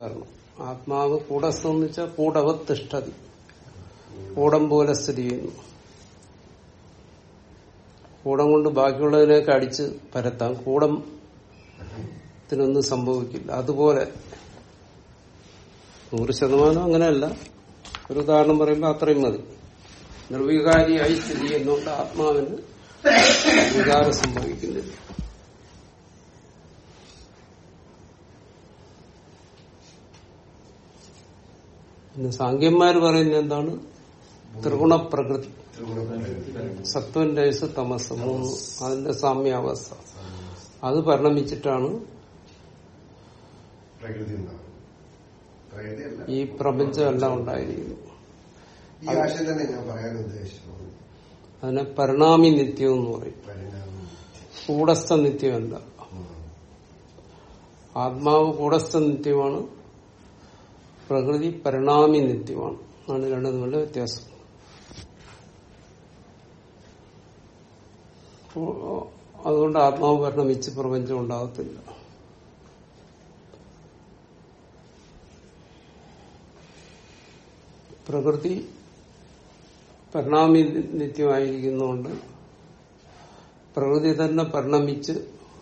കാരണം ആത്മാവ് കൂടസ്ഥം എന്ന് വെച്ചാൽ കൂടവത് തിഷ്ഠതി കൂടം പോലെ സ്ഥിതി ചെയ്യുന്നു കൂടം കൊണ്ട് ബാക്കിയുള്ളതിനെയൊക്കെ അടിച്ച് പരത്താം കൂടത്തിനൊന്നും സംഭവിക്കില്ല അതുപോലെ നൂറ് ശതമാനം അങ്ങനെയല്ല ഒരു ഉദാഹരണം പറയുമ്പോൾ അത്രയും മതി നിർവികാരിയായി സ്ഥിതി ചെയ്യുന്നതുകൊണ്ട് ആത്മാവിന് വികാരം സംഭവിക്കുന്നില്ല പിന്നെ സാങ്കന്മാർ പറയുന്നത് എന്താണ് ത്രിഗുണപ്രകൃതി സത്വം രജസ് തമസ് മൂന്ന് അതിന്റെ സാമ്യാവസ്ഥ അത് പരിണമിച്ചിട്ടാണ് പ്രകൃതി ഉണ്ടാവും പ്രകൃതിയല്ല ഈ പ്രപഞ്ചം എല്ലാം ഉണ്ടായിരിക്കുന്നത് ഈ ആശയം തന്നെ ഞാൻ പറയാൻ ഉദ്ദേശിച്ചത് അതിനെ പരിണാമി നിത്യം എന്ന് പറയും പരിണാമം കൂടസ്ഥ നിത്യമല്ല ആത്മാവ് കൂടസ്ഥ നിത്യമാണ് പ്രകൃതി പരിണാമി നിത്യമാണ് ആണ് രണ്ടും തമ്മിലുള്ള വ്യത്യാസം അപ്പോ അതുകൊണ്ട് ആത്മാവ് പരിണമിച്ച് പ്രപഞ്ചം ഉണ്ടാകത്തില്ല പ്രകൃതി പരിണാമി നിത്യമായിരിക്കുന്നതുകൊണ്ട് പ്രകൃതി തന്നെ പരിണമിച്ച്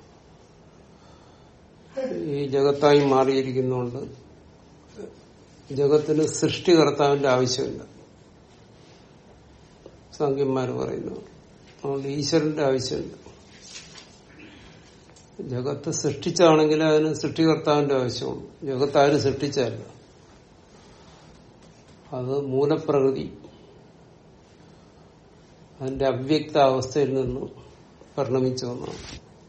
ഈ ജഗത്തായി മാറിയിരിക്കുന്നതുകൊണ്ട് ജഗത്തിന് സൃഷ്ടികർത്താവിന്റെ ആവശ്യമില്ല സാങ്കന്മാർ പറയുന്നു അതുകൊണ്ട് ഈശ്വരന്റെ ആവശ്യമില്ല ജഗത്ത് സൃഷ്ടിച്ചാണെങ്കിൽ അതിന് സൃഷ്ടികർത്താവിന്റെ ആവശ്യമുള്ളൂ ജഗത്ത് ആര് സൃഷ്ടിച്ചല്ല അത് മൂലപ്രകൃതി അതിന്റെ അവ്യക്ത അവസ്ഥയിൽ നിന്ന് പരിണമിച്ചു വന്നതാണ്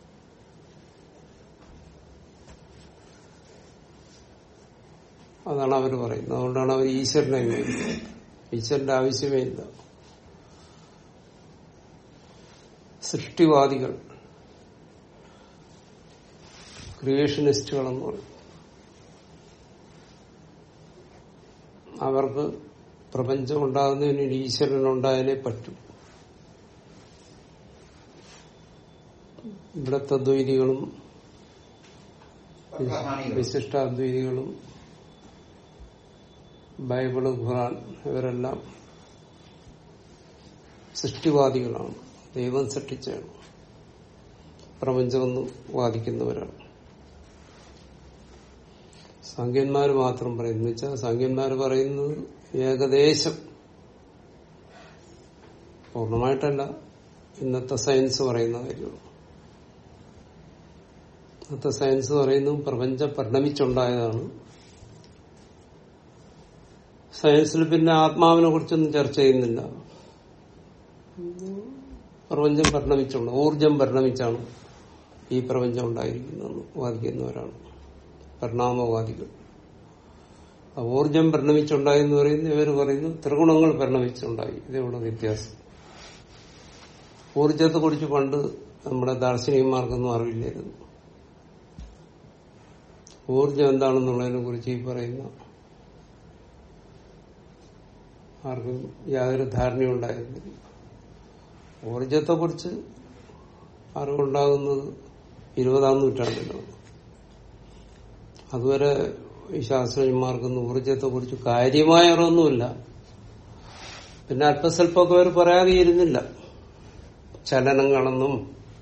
അതാണ് അവർ പറയുന്നത് അതുകൊണ്ടാണ് അവർ ഈശ്വരനെ അംഗീകരിക്കുന്നത് ഈശ്വരന്റെ ആവശ്യമേ ഇല്ല സൃഷ്ടിവാദികൾ ക്രിയേഷനിസ്റ്റുകളെന്ന് പറയും അവർക്ക് പ്രപഞ്ചം ഉണ്ടാകുന്നതിന് ഒരു ഈശ്വരൻ ഉണ്ടായാലേ പറ്റൂ ഇവിടത്തെ ദ്വൈതികളും വിശിഷ്ടാദ്വൈതികളും ബൈബിള് ഖുറാൻ ഇവരെല്ലാം സൃഷ്ടിവാദികളാണ് ദൈവം സൃഷ്ടിച്ചാണ് പ്രപഞ്ചമെന്ന് വാദിക്കുന്നവരാണ് സംഖ്യന്മാർ മാത്രം പറയുന്നു വെച്ചാൽ സംഖ്യന്മാർ പറയുന്നത് ഏകദേശം പൂർണ്ണമായിട്ടല്ല ഇന്നത്തെ സയൻസ് പറയുന്ന കാര്യമാണ് ഇന്നത്തെ സയൻസ് പറയുന്നു പ്രപഞ്ചം പരിണമിച്ചുണ്ടായതാണ് സയൻസിൽ പിന്നെ ആത്മാവിനെ കുറിച്ചൊന്നും ചർച്ച ചെയ്യുന്നില്ല പ്രപഞ്ചം പരിണമിച്ചുണ്ട് ഊർജം പരിണമിച്ചാണ് ഈ പ്രപഞ്ചം ഉണ്ടായിരിക്കുന്നതെന്ന് വാദിക്കുന്നവരാണ് പരിണാമവാദികൾ ആ ഊർജം പരിണമിച്ചുണ്ടായി എന്ന് പറയുന്നു ഇവർ പറയുന്നു ത്രിഗുണങ്ങൾ പരിണമിച്ചുണ്ടായി ഇതേയുള്ള വ്യത്യാസം ഊർജത്തെ കുറിച്ച് പണ്ട് നമ്മുടെ ദാർശനികന്മാർക്കൊന്നും അറിവില്ലായിരുന്നു ഊർജം എന്താണെന്നുള്ളതിനെ കുറിച്ച് ഈ പറയുന്ന ആർക്കും യാതൊരു ധാരണയും ഉണ്ടായിരുന്നില്ല ഊർജത്തെ കുറിച്ച് അറിവുണ്ടാകുന്നത് ഇരുപതാം നൂറ്റാണ്ടിലാണ് അതുവരെ ഈ ശാസ്ത്രജ്ഞന്മാർക്കൊന്നും ഊർജത്തെ കുറിച്ച് കാര്യമായ അറിവൊന്നുമില്ല പിന്നെ അല്പസ്വല്പമൊക്കെ അവർ പറയാതെ ഇരുന്നില്ല ചലനങ്ങളെന്നും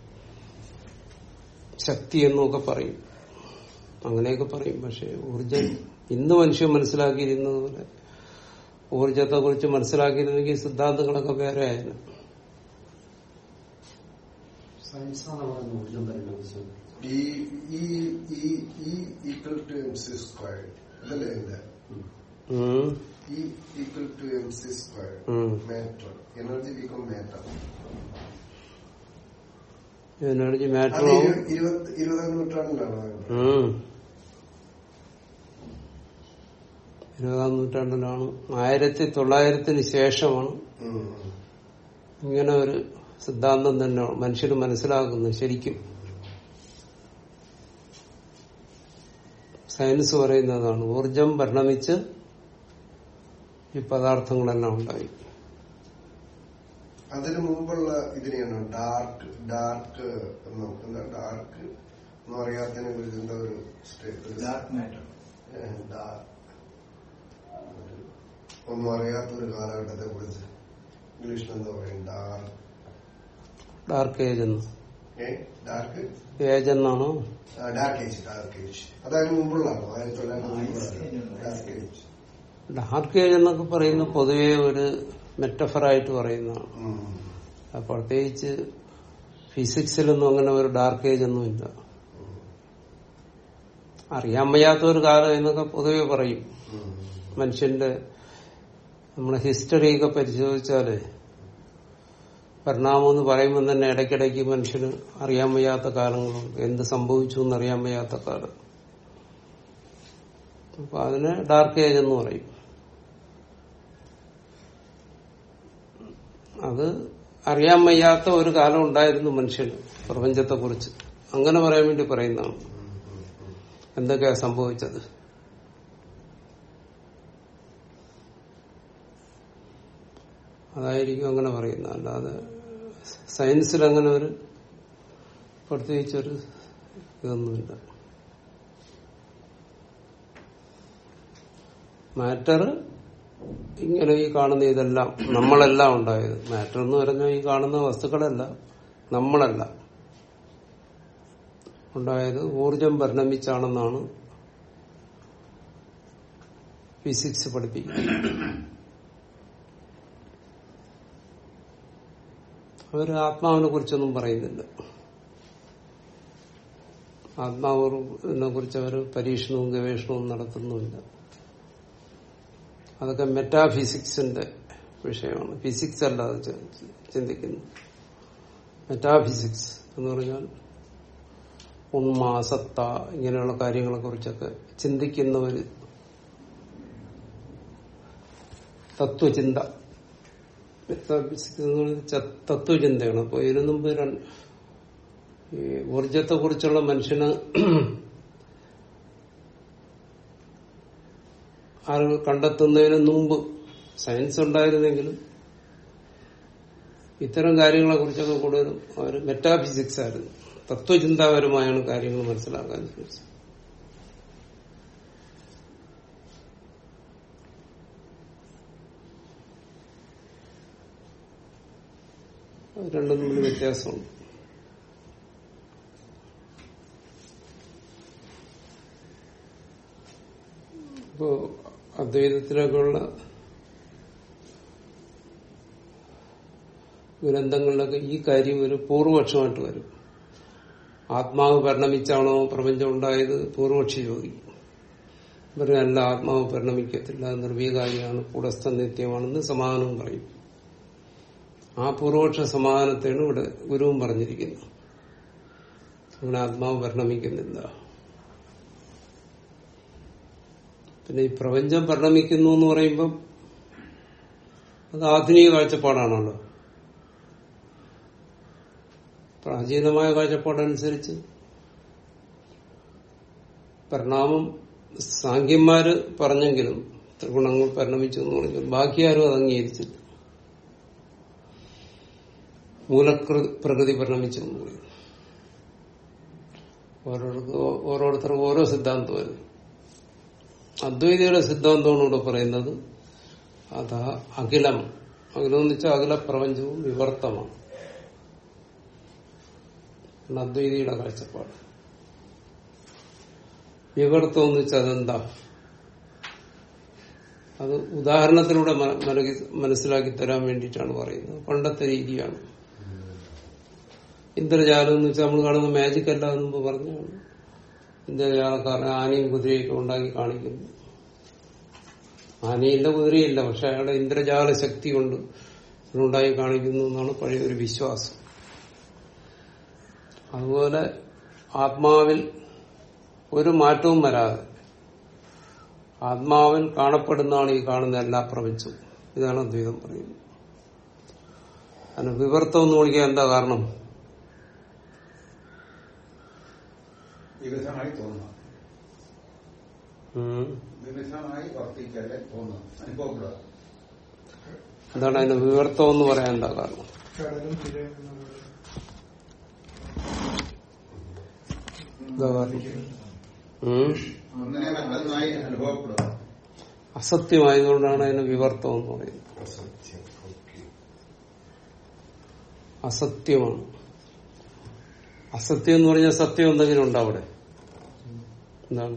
ശക്തിയെന്നും ഒക്കെ പറയും അങ്ങനെയൊക്കെ പറയും പക്ഷെ ഊർജം ഇന്ന് മനുഷ്യൻ മനസ്സിലാക്കിയിരുന്നത് പോലെ ഊർജത്തെ കുറിച്ച് മനസ്സിലാക്കിയിരുന്നെങ്കിൽ സിദ്ധാന്തങ്ങളൊക്കെ വേറെ ആയിരുന്നു സയൻസാണ് പറയുന്നത് ഊർജം പരിണമിച്ചത് ഈ E E E equal to M C squared അതല്ലേ ഇതിന്റെ ഉം. E equal to M C squared ഉം. Matter energy become matter energy അത് മാറ്റർ ഇരു- ഇരുപത് ഇരുപതാം നൂറ്റാണ്ടിലാണ് ഉം. ഇരുപതാം നൂറ്റാണ്ടിലാണ് ആയിരത്തി തൊള്ളായിരത്തിന് ശേഷമാണ് ഉം. ഇങ്ങനെ ഒരു സിദ്ധാന്തം തന്നെ മനുഷ്യർ മനസ്സിലാക്കുന്നത് ശരിക്കും സയൻസ് പറയുന്നതാണ് ഊർജം പരിണമിച്ച് ഈ പദാർത്ഥങ്ങളെല്ലാം ഉണ്ടായി അതിനു മുമ്പുള്ള ഇതിനെയാണ് ഡാർക്ക് ഡാർക്ക് എന്താ ഡാർക്ക് എന്ന് പറയാത്തതിനെ കുറിച്ച് എന്താ ഒരു സ്റ്റേ- ഒരു ഡാർക്ക് മാറ്റർ എന്താ ഒരു ഒന്നും അറിയാത്തൊരു കാലഘട്ടത്തെ കുറിച്ച് ഇംഗ്ലീഷിൽ എന്താ പറയും ഡാർക്ക് ഡാർക്ക് ഏജ് എന്ന് ഏ ഡാർക്ക് ഏജ് എന്നാണോ ഡാർക്ക് ഏജ് ഡാർക്ക് ഏജ് അതായത് മുമ്പുള്ളതാണോ ആയിരത്തി തൊള്ളായിരത്തി ഡാർക്ക് ഏജ് ഡാർക്ക് ഏജ് എന്നൊക്കെ പറയുന്നത് പൊതുവെ ഒരു മെറ്റഫറായിട്ട് പറയുന്നതാണ് ഉം. അത് പ്രത്യേകിച്ച് ഫിസിക്സിലൊന്നും അങ്ങനെ ഒരു ഡാർക്ക് ഏജ് ഒന്നും ഇല്ല അറിയാൻ വയ്യാത്ത ഒരു കാലം എന്നൊക്കെ പൊതുവെ പറയും ഉം. മനുഷ്യന്റെ നമ്മളെ ഹിസ്റ്ററിയൊക്കെ പരിശോധിച്ചാല് പരിണാമം എന്ന് പറയുമ്പോൾ തന്നെ ഇടയ്ക്കിടയ്ക്ക് മനുഷ്യന് അറിയാൻ വയ്യാത്ത കാലങ്ങളുണ്ട് എന്ത് സംഭവിച്ചു എന്ന് അറിയാൻ വയ്യാത്ത കാലം അപ്പൊ അതിന് ഡാർക്ക് ഏജ് എന്ന് പറയും അത് അറിയാൻ വയ്യാത്ത ഒരു കാലം ഉണ്ടായിരുന്നു മനുഷ്യന് പ്രപഞ്ചത്തെ കുറിച്ച് അങ്ങനെ പറയാൻ വേണ്ടി പറയുന്നതാണ് എന്തൊക്കെയാ സംഭവിച്ചത് അതായിരിക്കും അങ്ങനെ പറയുന്നത് അല്ലാതെ സയൻസിൽ അങ്ങനെ ഒരു പ്രത്യേകിച്ചൊരു ഇതൊന്നുമില്ല മാറ്റർ ഇങ്ങനെ ഈ കാണുന്ന ഇതെല്ലാം നമ്മളെല്ലാം ഉണ്ടായത് മാറ്റർ എന്ന് പറഞ്ഞാൽ ഈ കാണുന്ന വസ്തുക്കളല്ല നമ്മളല്ല ഉണ്ടായത് ഊർജം പരിണമിച്ചാണെന്നാണ് ഫിസിക്സ് പഠിപ്പിക്കുന്നത് അവർ ആത്മാവിനെ കുറിച്ചൊന്നും പറയുന്നില്ല ആത്മാവിനെ കുറിച്ച് അവർ പരീക്ഷണവും ഗവേഷണവും നടത്തുന്നുമില്ല അതൊക്കെ മെറ്റാഫിസിക്സിന്റെ വിഷയമാണ് ഫിസിക്സ് അല്ല അത് ചി- ചിന്തിക്കുന്നത് മെറ്റാഫിസിക്സ് എന്ന് പറഞ്ഞാൽ ഉന്മാസത്ത ഇങ്ങനെയുള്ള കാര്യങ്ങളെ കുറിച്ചൊക്കെ ചിന്തിക്കുന്നവര് തത്വചിന്ത മെറ്റാഫിസിക്സ് എന്ന് പറയുന്നത് ച- തത്വചിന്തയാണ് അപ്പൊ ഇതിനു മുമ്പ് രണ്ട് ഈ ഊർജത്തെ കുറിച്ചുള്ള മനുഷ്യന് അറിവ് കണ്ടെത്തുന്നതിന് മുമ്പ് സയൻസ് ഉണ്ടായിരുന്നെങ്കിലും ഇത്തരം കാര്യങ്ങളെ കുറിച്ചൊക്കെ കൂടുതലും അവർ മെറ്റാഫിസിക്സ് ആയിരുന്നു തത്വചിന്താപരമായാണ് കാര്യങ്ങൾ മനസ്സിലാക്കാൻ ശ്രമിച്ചത് അത് രണ്ടും തമ്മിൽ വ്യത്യാസമുണ്ട് ഇപ്പോ അദ്വൈതത്തിലൊക്കെയുള്ള ഗ്രന്ഥങ്ങളിലൊക്കെ ഈ കാര്യം ഒരു പൂർവപക്ഷമായിട്ട് വരും ആത്മാവ് പരിണമിച്ചാണോ പ്രപഞ്ചം ഉണ്ടായത് പൂർവപക്ഷി ചോദിക്കും ഇവരും അല്ല ആത്മാവ് പരിണമിക്കത്തില്ല അത് നിർവീകാരിയാണ് കൂടസ്ഥ നിത്യമാണെന്ന് സമാധാനവും പറയും ആ പൂർവപക്ഷ സമാധാനത്തെയാണ് ഇവിടെ ഗുരുവും പറഞ്ഞിരിക്കുന്നത് അങ്ങനെ ആത്മാവ് പരിണമിക്കുന്നില്ല പിന്നെ ഈ പ്രപഞ്ചം പരിണമിക്കുന്നു എന്ന് പറയുമ്പം അത് ആധുനിക കാഴ്ചപ്പാടാണല്ലോ പ്രാചീനമായ കാഴ്ചപ്പാടനുസരിച്ച് പരിണാമം സാങ്കന്മാര് പറഞ്ഞെങ്കിലും ത്രിഗുണങ്ങൾ പരിണമിച്ചു എന്ന് പറഞ്ഞു ബാക്കി ആരും അത് അംഗീകരിച്ചില്ല മൂലപ്ര പ്രകൃതി പരിണമിച്ചു എന്ന് പറയുന്നു ഓരോരുത്തർക്ക് ഓരോരുത്തർക്കും ഓരോ സിദ്ധാന്തമായിരുന്നു അദ്വൈതിയുടെ സിദ്ധാന്തമാണ് ഇവിടെ പറയുന്നത് അതാ അഖിലം അഖിലം എന്ന് വെച്ചാൽ അഖില പ്രപഞ്ചവും വിവർത്തമാണ് ആണ് അദ്വൈതിയുടെ കാഴ്ചപ്പാട് വിവർത്തം എന്ന് വെച്ചാൽ അതെന്താ അത് ഉദാഹരണത്തിലൂടെ മ- മനകി- മനസ്സിലാക്കി തരാൻ വേണ്ടിയിട്ടാണ് പറയുന്നത് പണ്ടത്തെ രീതിയാണ് ഇന്ദ്രജാലം എന്ന് വെച്ചാൽ നമ്മൾ കാണുന്ന മാജിക് അല്ല എന്ന് മുമ്പ് പറഞ്ഞാണ് ഇന്ദ്രജാലക്കാരൻ ആനയും കുതിരയൊക്കെ ഉണ്ടാക്കി കാണിക്കുന്നു ആനയില്ല കുതിരയില്ല പക്ഷെ അയാളുടെ ഇന്ദ്രജാല ശക്തി കൊണ്ട് ഉണ്ടായി കാണിക്കുന്നു എന്നാണ് പഴയ ഒരു വിശ്വാസം അതുപോലെ ആത്മാവിൽ ഒരു മാറ്റവും വരാതെ ആത്മാവിൽ കാണപ്പെടുന്നതാണ് ഈ കാണുന്ന എല്ലാ പ്രപഞ്ചവും ഇതാണ് അദ്വൈതം പറയുന്നത് അതിന് വിവർത്തം എന്ന് വിളിക്കാൻ എന്താ കാരണം വികസമായി തോന്നുക ഉം. വികസമായി വർത്തിക്കല്ലേ തോന്നുക അനുഭവപ്പെടുക എന്താണ് അതിന് വിവർത്തം എന്ന് പറയാൻ എന്താ കാരണം കടലും തിരയും എന്നുള്ളത് എന്താ കാരണം ഉം. ഒന്നിനെ മറ്റൊന്നായി അനുഭവപ്പെടുക അസത്യമായതുകൊണ്ടാണ് അതിന് വിവർത്തം എന്ന് പറയുന്നത് Asatya. Okay. അസത്യമാണ് അസത്യം എന്ന് പറഞ്ഞാൽ സത്യം എന്തെങ്കിലും ഉണ്ടോ അവിടെ എന്താണ്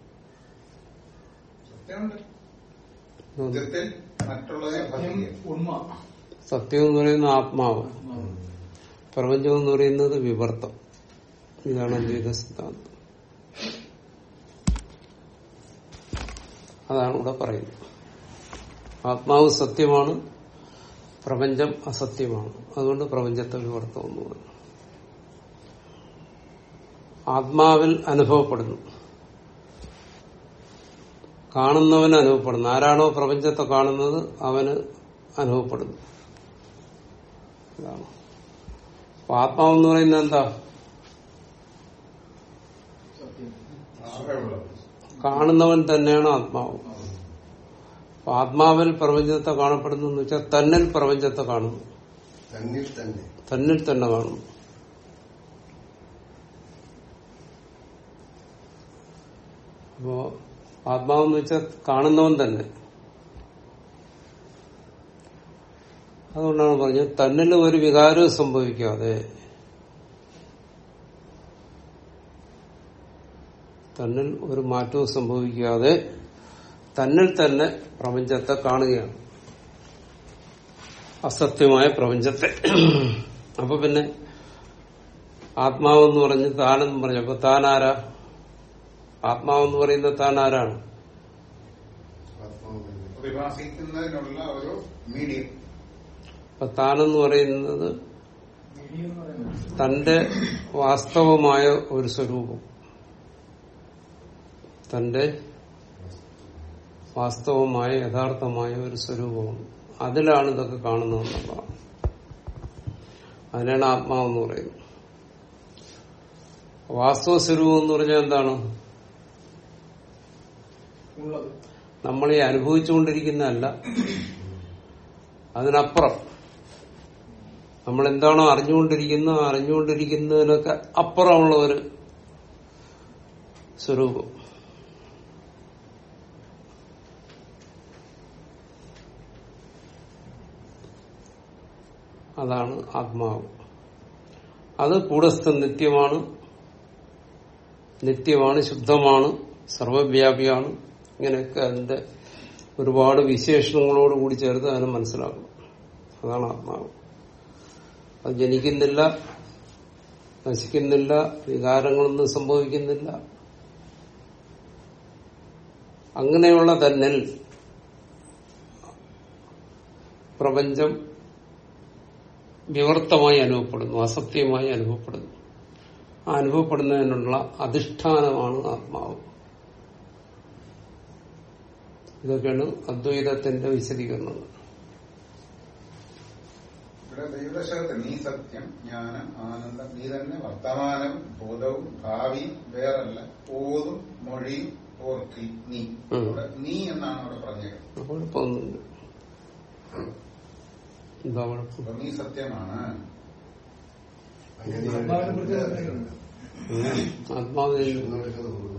സത്യമുണ്ട് സത്യത്തിൽ മറ്റുള്ളതിനെ ഭജിക്കുക ഉണ്മ സത്യം എന്ന് പറയുന്ന ആത്മാവ് പ്രപഞ്ചം എന്ന് പറയുന്നത് വിവർത്തം ഇതാണ് അദ്വൈത സിദ്ധാന്തം അതാണ് ഇവിടെ പറയുന്നത് ആത്മാവ് സത്യമാണ് പ്രപഞ്ചം അസത്യമാണ് അതുകൊണ്ട് പ്രപഞ്ചത്തെ വിവർത്തം എന്ന് പറയുന്നു ആത്മാവിൽ അനുഭവപ്പെടുന്നു കാണുന്നവന് അനുഭവപ്പെടുന്നു ആരാണോ പ്രപഞ്ചത്തെ കാണുന്നത് അവന് അനുഭവപ്പെടുന്നു ഇതാണ് അപ്പൊ ആത്മാവെന്ന് പറയുന്നത് എന്താ ആകെയുള്ളത് കാണുന്നവൻ തന്നെയാണ് ആത്മാവ് അപ്പൊ ആത്മാവിൽ പ്രപഞ്ചത്തെ കാണപ്പെടുന്നു എന്ന് വെച്ചാൽ തന്നിൽ പ്രപഞ്ചത്തെ കാണുന്നു തന്നിൽ തന്നെ തന്നിൽ തന്നെ കാണുന്നു അപ്പോ ആത്മാവെന്ന് വെച്ചാൽ കാണുന്നവൻ തന്നെ അതുകൊണ്ടാണ് പറഞ്ഞത് തന്നിൽ ഒരു വികാരവും സംഭവിക്കാതെ തന്നിൽ ഒരു മാറ്റവും സംഭവിക്കാതെ തന്നിൽ തന്നെ പ്രപഞ്ചത്തെ കാണുകയാണ് അസത്യമായ പ്രപഞ്ചത്തെ അപ്പൊ പിന്നെ ആത്മാവെന്ന് പറഞ്ഞ് താനെന്ന് പറഞ്ഞപ്പോ താനാരാ ആത്മാവെന്ന് പറയുന്നത് താൻ ആരാണ് ആത്മാവ് തന്നെ. പ്രതിഭാസിക്കുന്നതിനുള്ള ഒരു മീഡിയം അപ്പൊ താനെന്ന് പറയുന്നത് മീഡിയം എന്ന് പറയുന്നത് തന്റെ വാസ്തവമായ ഒരു സ്വരൂപം തന്റെ വാസ്തവമായ യഥാർത്ഥമായ ഒരു സ്വരൂപമാണ് അതിലാണ് ഇതൊക്കെ കാണുന്നതെന്നുള്ളതാണ് അതിനാണ് ആത്മാവെന്ന് പറയുന്നത് വാസ്തവ സ്വരൂപം എന്ന് പറഞ്ഞാൽ എന്താണ് ഉള്ളത് നമ്മൾ ഈ അനുഭവിച്ചുകൊണ്ടിരിക്കുന്നതല്ല അതിനപ്പുറം നമ്മൾ എന്താണോ അറിഞ്ഞുകൊണ്ടിരിക്കുന്നത് ആ അറിഞ്ഞുകൊണ്ടിരിക്കുന്നതിനൊക്കെ അപ്പുറമുള്ള ഒരു സ്വരൂപം അതാണ് ആത്മാവ് അത് കൂടസ്ഥ നിത്യമാണ് നിത്യമാണ് ശുദ്ധമാണ് സർവവ്യാപിയാണ് ഇങ്ങനെയൊക്കെ അതിന്റെ ഒരുപാട് വിശേഷണങ്ങളോട് കൂടി ചേർത്ത് അതിനെ മനസ്സിലാക്കണം അതാണ് ആത്മാവ് അത് ജനിക്കുന്നില്ല നശിക്കുന്നില്ല വികാരങ്ങളൊന്നും സംഭവിക്കുന്നില്ല അങ്ങനെയുള്ള തന്നിൽ പ്രപഞ്ചം വിവർത്തമായി അനുഭവപ്പെടുന്നു അസത്യമായി അനുഭവപ്പെടുന്നു ആ അനുഭവപ്പെടുന്നതിനുള്ള അധിഷ്ഠാനമാണ് ആത്മാവ് ഇതൊക്കെയാണ് അദ്വൈതത്തിന്റെ വിശദീകരണങ്ങൾ ഇവിടെ ദൈവദശകത്തിൽ നീ സത്യം ജ്ഞാനം ആനന്ദം നീ തന്നെ വർത്തമാനം ഭൂതവും ഭാവിയും വേറല്ല ഓതും മൊഴിയും ഓർക്കി നീ ഉം. അവിടെ നീ എന്നാണ് അവിടെ പറഞ്ഞത് കുഴപ്പമൊന്നുമില്ല എന്താ കുഴപ്പം അപ്പൊ നീ സത്യമാണ് അങ്ങനെയാണ് ആത്മാവിനെ കുറിച്ച് പറഞ്ഞിട്ടുണ്ട്. ആത്മാവിൽ എന്നവർക്ക് തോന്നുന്നു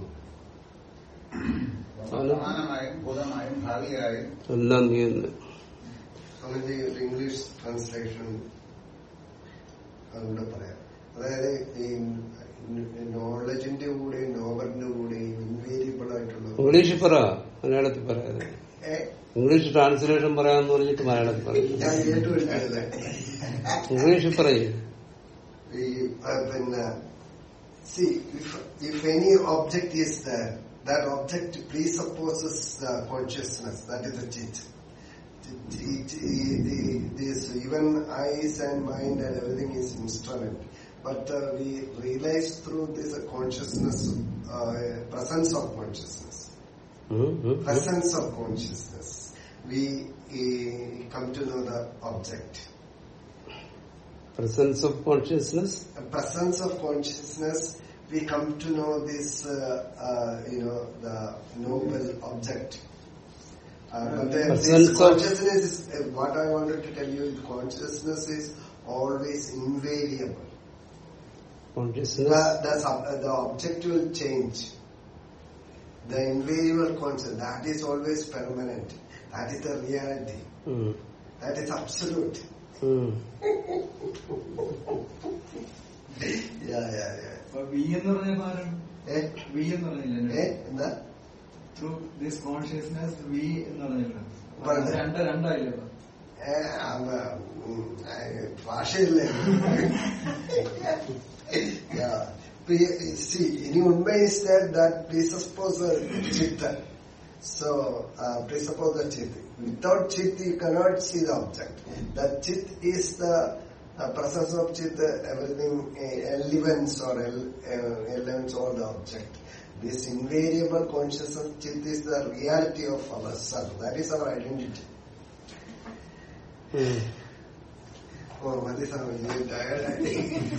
വർത്തമാനമായും ഭൂതമായും ഭാവിയായും എല്ലാം നീ തന്നെ അങ്ങനെ ഒരു ഇംഗ്ലീഷ് ട്രാൻസ്ലേഷൻ അതുകൂടെ പറയാം അതായത് ഈ നോളജിന്റെ കൂടെ നോവലിന്റെ കൂടെ ഇൻവേരിയബിൾ ആയിട്ടുള്ള ഇംഗ്ലീഷിൽ പറ മലയാളത്തിൽ പറയാതെ ഏ, ഇംഗ്ലീഷ് ട്രാൻസ്ലേഷൻ പറയാന്ന് പറഞ്ഞിട്ട് മലയാളത്തിൽ പറയും ഞാൻ കേട്ടുപിടിച്ചത് ഇംഗ്ലീഷിൽ പറയും ഈ ആ, പിന്നെ see if any object is there that object presupposes the consciousness that is the chit It- it- it- this even eyes and mind and everything is instrument but uh, we realize through this uh, consciousness uh, presence of consciousness ഉം, ഉം, ഉം. presence of consciousness we uh, come to know the object presence of consciousness the presence of consciousness, we come to know this, uh, uh, you know, the noble object. Uh, but then Presence this of- consciousness is, uh, what I wanted to tell you, consciousness is always invariable. consciousness The, the, sub, uh, the object will change. The invariable constant, that is always permanent. That is the reality. ഉം. That is absolute. ഉം. Yeah, yeah, yeah. അപ്പൊ we എന്ന് പറഞ്ഞ ആരും Eh? V എന്ന് പറഞ്ഞില്ല Eh? എന്താ through this consciousness V എന്ന് പറഞ്ഞില്ല പറഞ്ഞു. രണ്ട് രണ്ടായില്ലേ അപ്പൊ? ഏ, അവ, ഉം, ഏ, ഭാഷയില്ലേ Yeah. Pre- See, in Unmay is that that presuppose a chitta. So, uh, presuppose the chit. Without chit, you cannot see the object. The chit is the uh, presence of chit, uh, everything, uh, elements or el- uh, elements or the object. This invariable consciousness chit is the reality of ourself. That is our identity. ഉം. Oh, മതി സ്വാമി, you tired ആയി.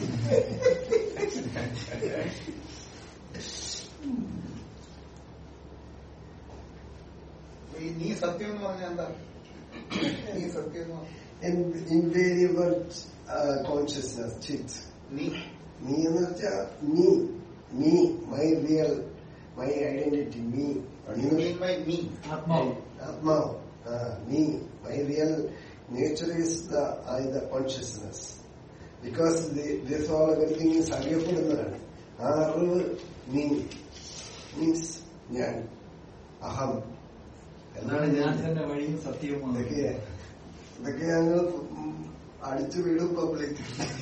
അപ്പൊ ഈ നീ സത്യം എന്ന് പറഞ്ഞാൽ എന്താ നീ സത്യം എന്ന് പറഞ്ഞാൽ In- invariable uh, consciousness, chit. നീ നീ എന്ന് വെച്ചാൽ നീ നീ മൈ റിയൽ മൈ ഐഡന്റിറ്റി നീ mean by me. ആത്മാവ് ആത്മാവ് ആ, നീ my real nature is the I the consciousness because this all everything is അറിയപ്പെടുന്നതാണ് ആ അറിവ് നീ മീൻസ് ഞാൻ അഹം എന്നാണ് ഞാൻ തന്നെ വഴിയും സത്യവുമാണ് ഇതൊക്കെ ഇതൊക്കെ ഞങ്ങൾ അടിച്ചു വീടും പബ്ലിക്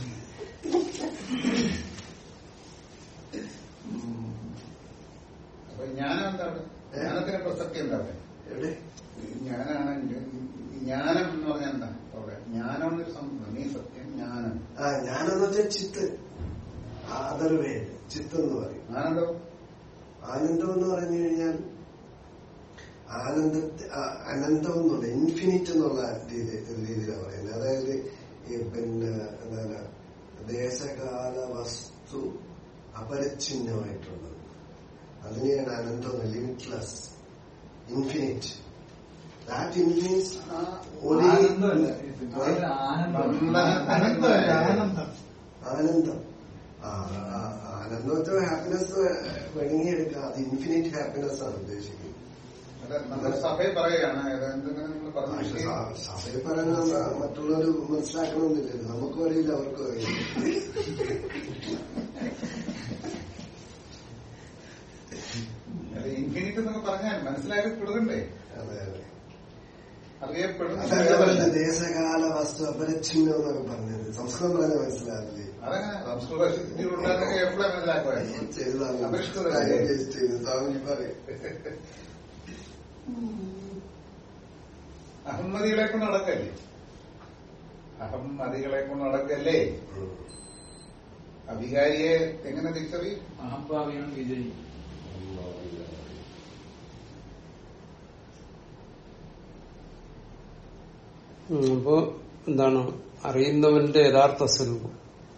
അപ്പൊ ജ്ഞാനം എന്താ അവിടെ ജ്ഞാനത്തിന് പ്രസക്തി എന്താ അവിടെ എവിടെ ഞാനാണ് ജ്ഞാനം എന്ന് പറഞ്ഞാൽ എന്താ അവിടെ ജ്ഞാനം എന്നൊരു സംഭവം നീ സത്യം ജ്ഞാനം ആ ഞാനെന്ന് വെച്ചാൽ ചിത്ത് അതർ വേ ചിത്ത് എന്ന് പറയും ആനന്ദം ആനന്ദം എന്ന് പറഞ്ഞു കഴിഞ്ഞാൽ ആനന്ദ അനന്തം എന്നുള്ള ഇൻഫിനിറ്റ് എന്നുള്ള രീതി രീതിയിലാണ് പറയുന്നത് അതായത് ഈ പിന്നെ എന്താണ് ദേശകാല വസ്തു അപരിച്ഛിന്നമായിട്ടുള്ളത് അതിനെയാണ് അനന്തം ലിമിറ്റ്ലെസ് ഇൻഫിനിറ്റ് ദാറ്റ് ഇൻഫിനിറ്റ് ഒരു ആനന്ദമല്ല ഇത് വളരെ ആനന്ദം ആനന്ദമല്ല ആനന്ദം ആനന്ദം ആ, ആ, ആനന്ദം വെച്ചാൽ ഹാപ്പിനെസ് വേണമെങ്കിൽ അത് ഇൻഫിനിറ്റ് ഹാപ്പിനെസ് ആണ് ഉദ്ദേശിക്കുന്നത് അത് നമ്മൾ സഭയിൽ പറയുകയാണ് ഇത് എന്തെങ്കിലും നിങ്ങൾ പക്ഷെ പറഞ്ഞു സ- സഭയിൽ പറയുന്ന മറ്റുള്ളവർ മനസ്സിലാക്കണമെന്നില്ലല്ലോ നമുക്കും അറിയില്ല അവർക്കും അറിയില്ല ഇൻഫിനിറ്റ് എന്നൊക്കെ പറഞ്ഞാൽ മനസ്സിലാക്കി കൊടുക്കണ്ടേ അതെ അതെ അറിയപ്പെടും അതല്ല പറഞ്ഞത് ദേശകാല വസ്തു അപരിച്ഛിന്നം എന്നൊക്കെ പറഞ്ഞത് സംസ്കൃതം പറഞ്ഞ മനസ്സിലാവില്ലേ അതങ്ങനെ സംസ്കൃതത്തിലുള്ളതൊക്കെ എപ്പോഴും മനസ്സിലാക്കുമായിരുന്നു ചെയ്തതാണ് അപരിഷ്കൃത കാര്യം ചെയ്ത് സ്വാമിജി പറയും അഹമ്മദികളെ കൊണ്ട് നടക്കല്ലേ അഹമ്മദികളെ കൊണ്ട് നടക്കല്ലേ അധികാരിയെ എങ്ങനെ തിരിച്ചറിയും അഹംഭാവിയാണ് വിജയി ഉം, അപ്പോ എന്താണ് അറിയുന്നവന്റെ യഥാർത്ഥ സ്വരൂപം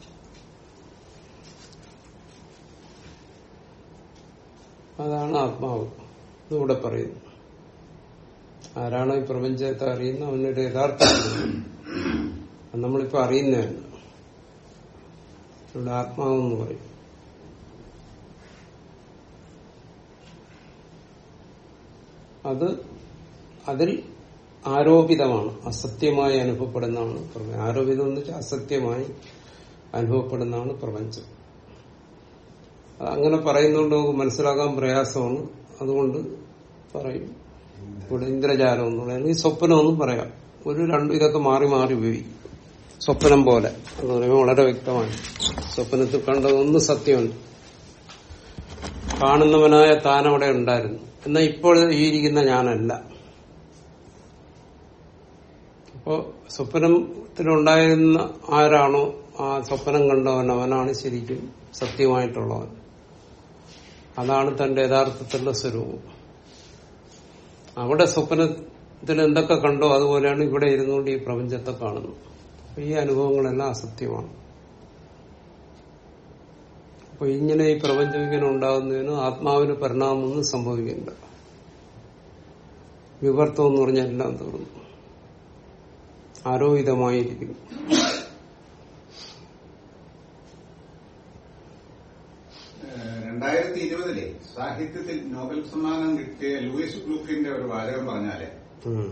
അതാണ് ആത്മാവ് ഇതിവിടെ പറയുന്നു ആരാണോ ഈ പ്രപഞ്ചത്തെ അറിയുന്ന അവനൊരു യഥാർത്ഥ സ്വരൂപം അത് നമ്മളിപ്പോ അറിയുന്നതല്ല ഇവിടെ ആത്മാവെന്ന് പറയും അത് അതിൽ ആരോപിതമാണ് അസത്യമായി അനുഭവപ്പെടുന്നതാണ് പ്രപഞ്ചം ആരോപിതം എന്ന് വെച്ചാൽ അസത്യമായി അനുഭവപ്പെടുന്നതാണ് പ്രപഞ്ചം അത് അങ്ങനെ പറയുന്നതുകൊണ്ട് നമുക്ക് മനസ്സിലാക്കാൻ പ്രയാസമാണ് അതുകൊണ്ട് പറയും ഇവിടെ ഇന്ദ്രജാലം എന്ന് പറയാം അല്ലെങ്കിൽ സ്വപ്നം എന്നും പറയാം ഒരു രണ്ടും ഇതൊക്കെ മാറി മാറി ഉപയോഗിക്കും സ്വപ്നം പോലെ എന്ന് പറയുമ്പോൾ വളരെ വ്യക്തമായി സ്വപ്നത്തിൽ കണ്ടതൊന്നും സത്യമുണ്ട് കാണുന്നവനായ താൻ അവിടെ ഉണ്ടായിരുന്നു എന്നാൽ ഇപ്പോൾ ഈ ഇരിക്കുന്ന ഞാനല്ല അപ്പോ സ്വപ്നത്തിലുണ്ടായിരുന്ന ആരാണോ ആ സ്വപ്നം കണ്ടവൻ അവനാണ് ശരിക്കും സത്യമായിട്ടുള്ളവൻ അതാണ് തന്റെ യഥാർത്ഥത്തിലുള്ള സ്വരൂപം അവിടെ സ്വപ്നത്തിൽ എന്തൊക്കെ കണ്ടോ അതുപോലെയാണ് ഇവിടെ ഇരുന്നുകൊണ്ട് ഈ പ്രപഞ്ചത്തെ കാണുന്നത് അപ്പൊ ഈ അനുഭവങ്ങളെല്ലാം അസത്യമാണ് അപ്പൊ ഇങ്ങനെ ഈ പ്രപഞ്ചം ഇങ്ങനെ ഉണ്ടാകുന്നതിന് ആത്മാവിന് പരിണാമമൊന്നും സംഭവിക്കില്ല വിവർത്തം എന്ന് പറഞ്ഞാൽ എല്ലാം തീർന്നു ആരോപിതമായിരിക്കും രണ്ടായിരത്തി ഇരുപതിലെ സാഹിത്യത്തിൽ നോബൽ സമ്മാനം കിട്ടിയ ലൂയിസ് ബ്ലൂക്കിന്റെ ഒരു വാചകം പറഞ്ഞാല് ഉം.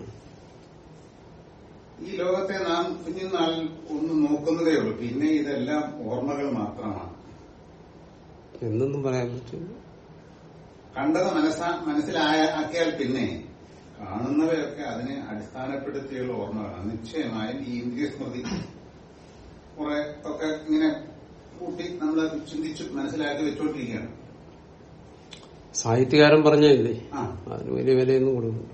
ഈ ലോകത്തെ നാം കുഞ്ഞുനാൾ ഒന്ന് നോക്കുന്നതേ ഉള്ളൂ പിന്നെ ഇതെല്ലാം ഓർമ്മകൾ മാത്രമാണ് എന്നൊന്നും പറയാൻ പറ്റില്ല കണ്ടത് മനസ്സാ മനസ്സിലായ ആക്കിയാൽ പിന്നെ കാണുന്നവയൊക്കെ അതിനെ അടിസ്ഥാനപ്പെടുത്തിയുള്ള ഓർമ്മകളാണ് നിശ്ചയമായും ഈ ഇന്ദ്രിയ സ്മൃതി കുറെ ഒക്കെ ഇങ്ങനെ കൂട്ടി നമ്മൾ ചിന്തിച്ച് മനസ്സിലാക്കി വെച്ചോണ്ടിരിക്കുകയാണ് സാഹിത്യകാരൻ പറഞ്ഞില്ലേ ആ അതിന് വലിയ വിലയൊന്നും കൊടുക്കുന്നു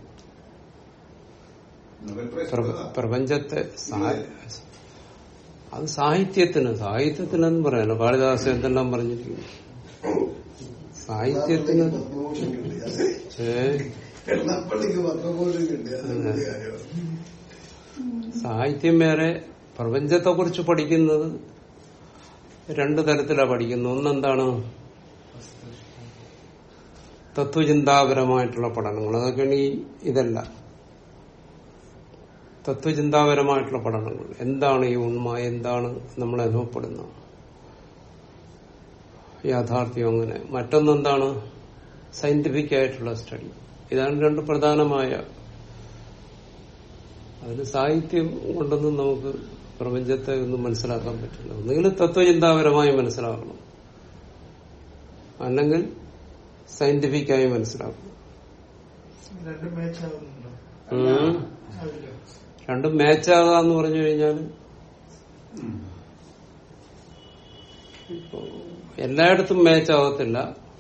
നൊബേൽ പ്രൈസ് പ്ര- കൊടുത്തതാ. പ്രപഞ്ചത്തെ സാ- അത് സാഹിത്യത്തിന് സാഹിത്യത്തിനെന്ന് പറയാനോ കാളിദാസ് എന്തെല്ലാം പറഞ്ഞിരിക്കുന്നു സാഹിത്യത്തിന് പത്മഭൂഷൺ കിട്ടി അതെ ഏ എണ്ണപ്പള്ളിക്ക് പത്മഭൂഷൺ കിട്ടി അത് വലിയ കാര്യമാണ് സാഹിത്യം വേറെ പ്രപഞ്ചത്തെ കുറിച്ച് പഠിക്കുന്നത് രണ്ടു തരത്തിലാണ് പഠിക്കുന്നത് ഒന്നെന്താണ് തത്വചിന്താപരമായിട്ടുള്ള പഠനങ്ങൾ അതൊക്കെയാണ് ഈ ഇതല്ല തത്വചിന്താപരമായിട്ടുള്ള പഠനങ്ങൾ എന്താണ് ഈ ഉണ്മ എന്താണ് നമ്മൾ അനുഭവപ്പെടുന്നത് യാഥാർത്ഥ്യം അങ്ങനെ മറ്റൊന്നെന്താണ് സയന്റിഫിക് ആയിട്ടുള്ള സ്റ്റഡി ഇതാണ് രണ്ട് പ്രധാനമായ അതിന് സാഹിത്യം കൊണ്ടൊന്നും നമുക്ക് പ്രപഞ്ചത്തെ ഒന്നും മനസ്സിലാക്കാൻ പറ്റില്ല ഒന്നുകിൽ തത്വചിന്താപരമായി മനസ്സിലാക്കണം അല്ലെങ്കിൽ സയന്റിഫിക്കായി മനസ്സിലാക്കണം രണ്ടും മാച്ച് ആവുന്നുണ്ടോ ഉം. ആവില്ല രണ്ടും മാച്ചാകുക എന്ന് പറഞ്ഞു കഴിഞ്ഞാൽ ഉം. ഇപ്പോ എല്ലായിടത്തും മാച്ച് ആവത്തില്ല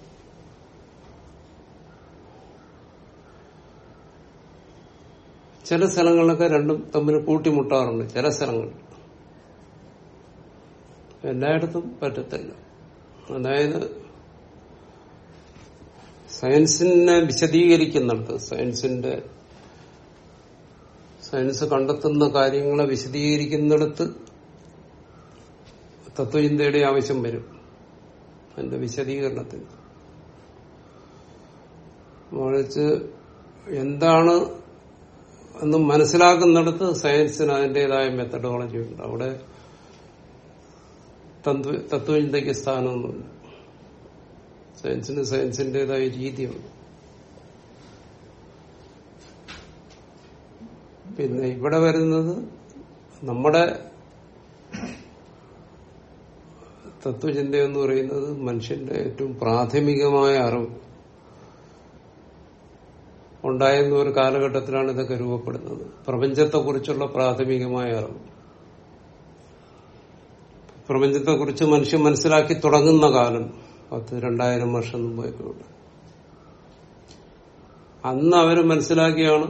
ചില സ്ഥലങ്ങളിലൊക്കെ രണ്ടും തമ്മിൽ കൂട്ടിമുട്ടാറുണ്ട് ചില സ്ഥലങ്ങളിൽ എല്ലായിടത്തും പറ്റത്തില്ല അതായത് സയൻസിനെ വിശദീകരിക്കുന്നുണ്ട് സയൻസിന്റെ സയൻസ് കണ്ടെത്തുന്ന കാര്യങ്ങളെ വിശദീകരിക്കുന്നിടത്ത് തത്വചിന്തയുടെ ആവശ്യം വരും അതിന്റെ വിശദീകരണത്തിന് മറിച്ച് എന്താണ് എന്ന് മനസ്സിലാക്കുന്നിടത്ത് സയൻസിന് അതിൻ്റെതായ മെത്തഡോളജി ഉണ്ട് അവിടെ തത്വ- തത്വചിന്തയ്ക്ക് സ്ഥാനമൊന്നുമില്ല സയൻസിന് സയൻസിന്റേതായ രീതിയുണ്ട് പിന്നെ ഇവിടെ വരുന്നത് നമ്മുടെ തത്വചിന്ത എന്ന് പറയുന്നത് മനുഷ്യന്റെ ഏറ്റവും പ്രാഥമികമായ അറിവ് ഉണ്ടായിരുന്ന ഒരു കാലഘട്ടത്തിലാണ് ഇതൊക്കെ രൂപപ്പെടുന്നത് പ്രപഞ്ചത്തെക്കുറിച്ചുള്ള പ്രാഥമികമായ അറിവ് പ്രപഞ്ചത്തെക്കുറിച്ച് മനുഷ്യൻ മനസ്സിലാക്കി തുടങ്ങുന്ന കാലം പത്ത് രണ്ടായിരം വർഷം മുമ്പൊക്കെയുണ്ട് അന്ന് അവര് മനസ്സിലാക്കിയാണ്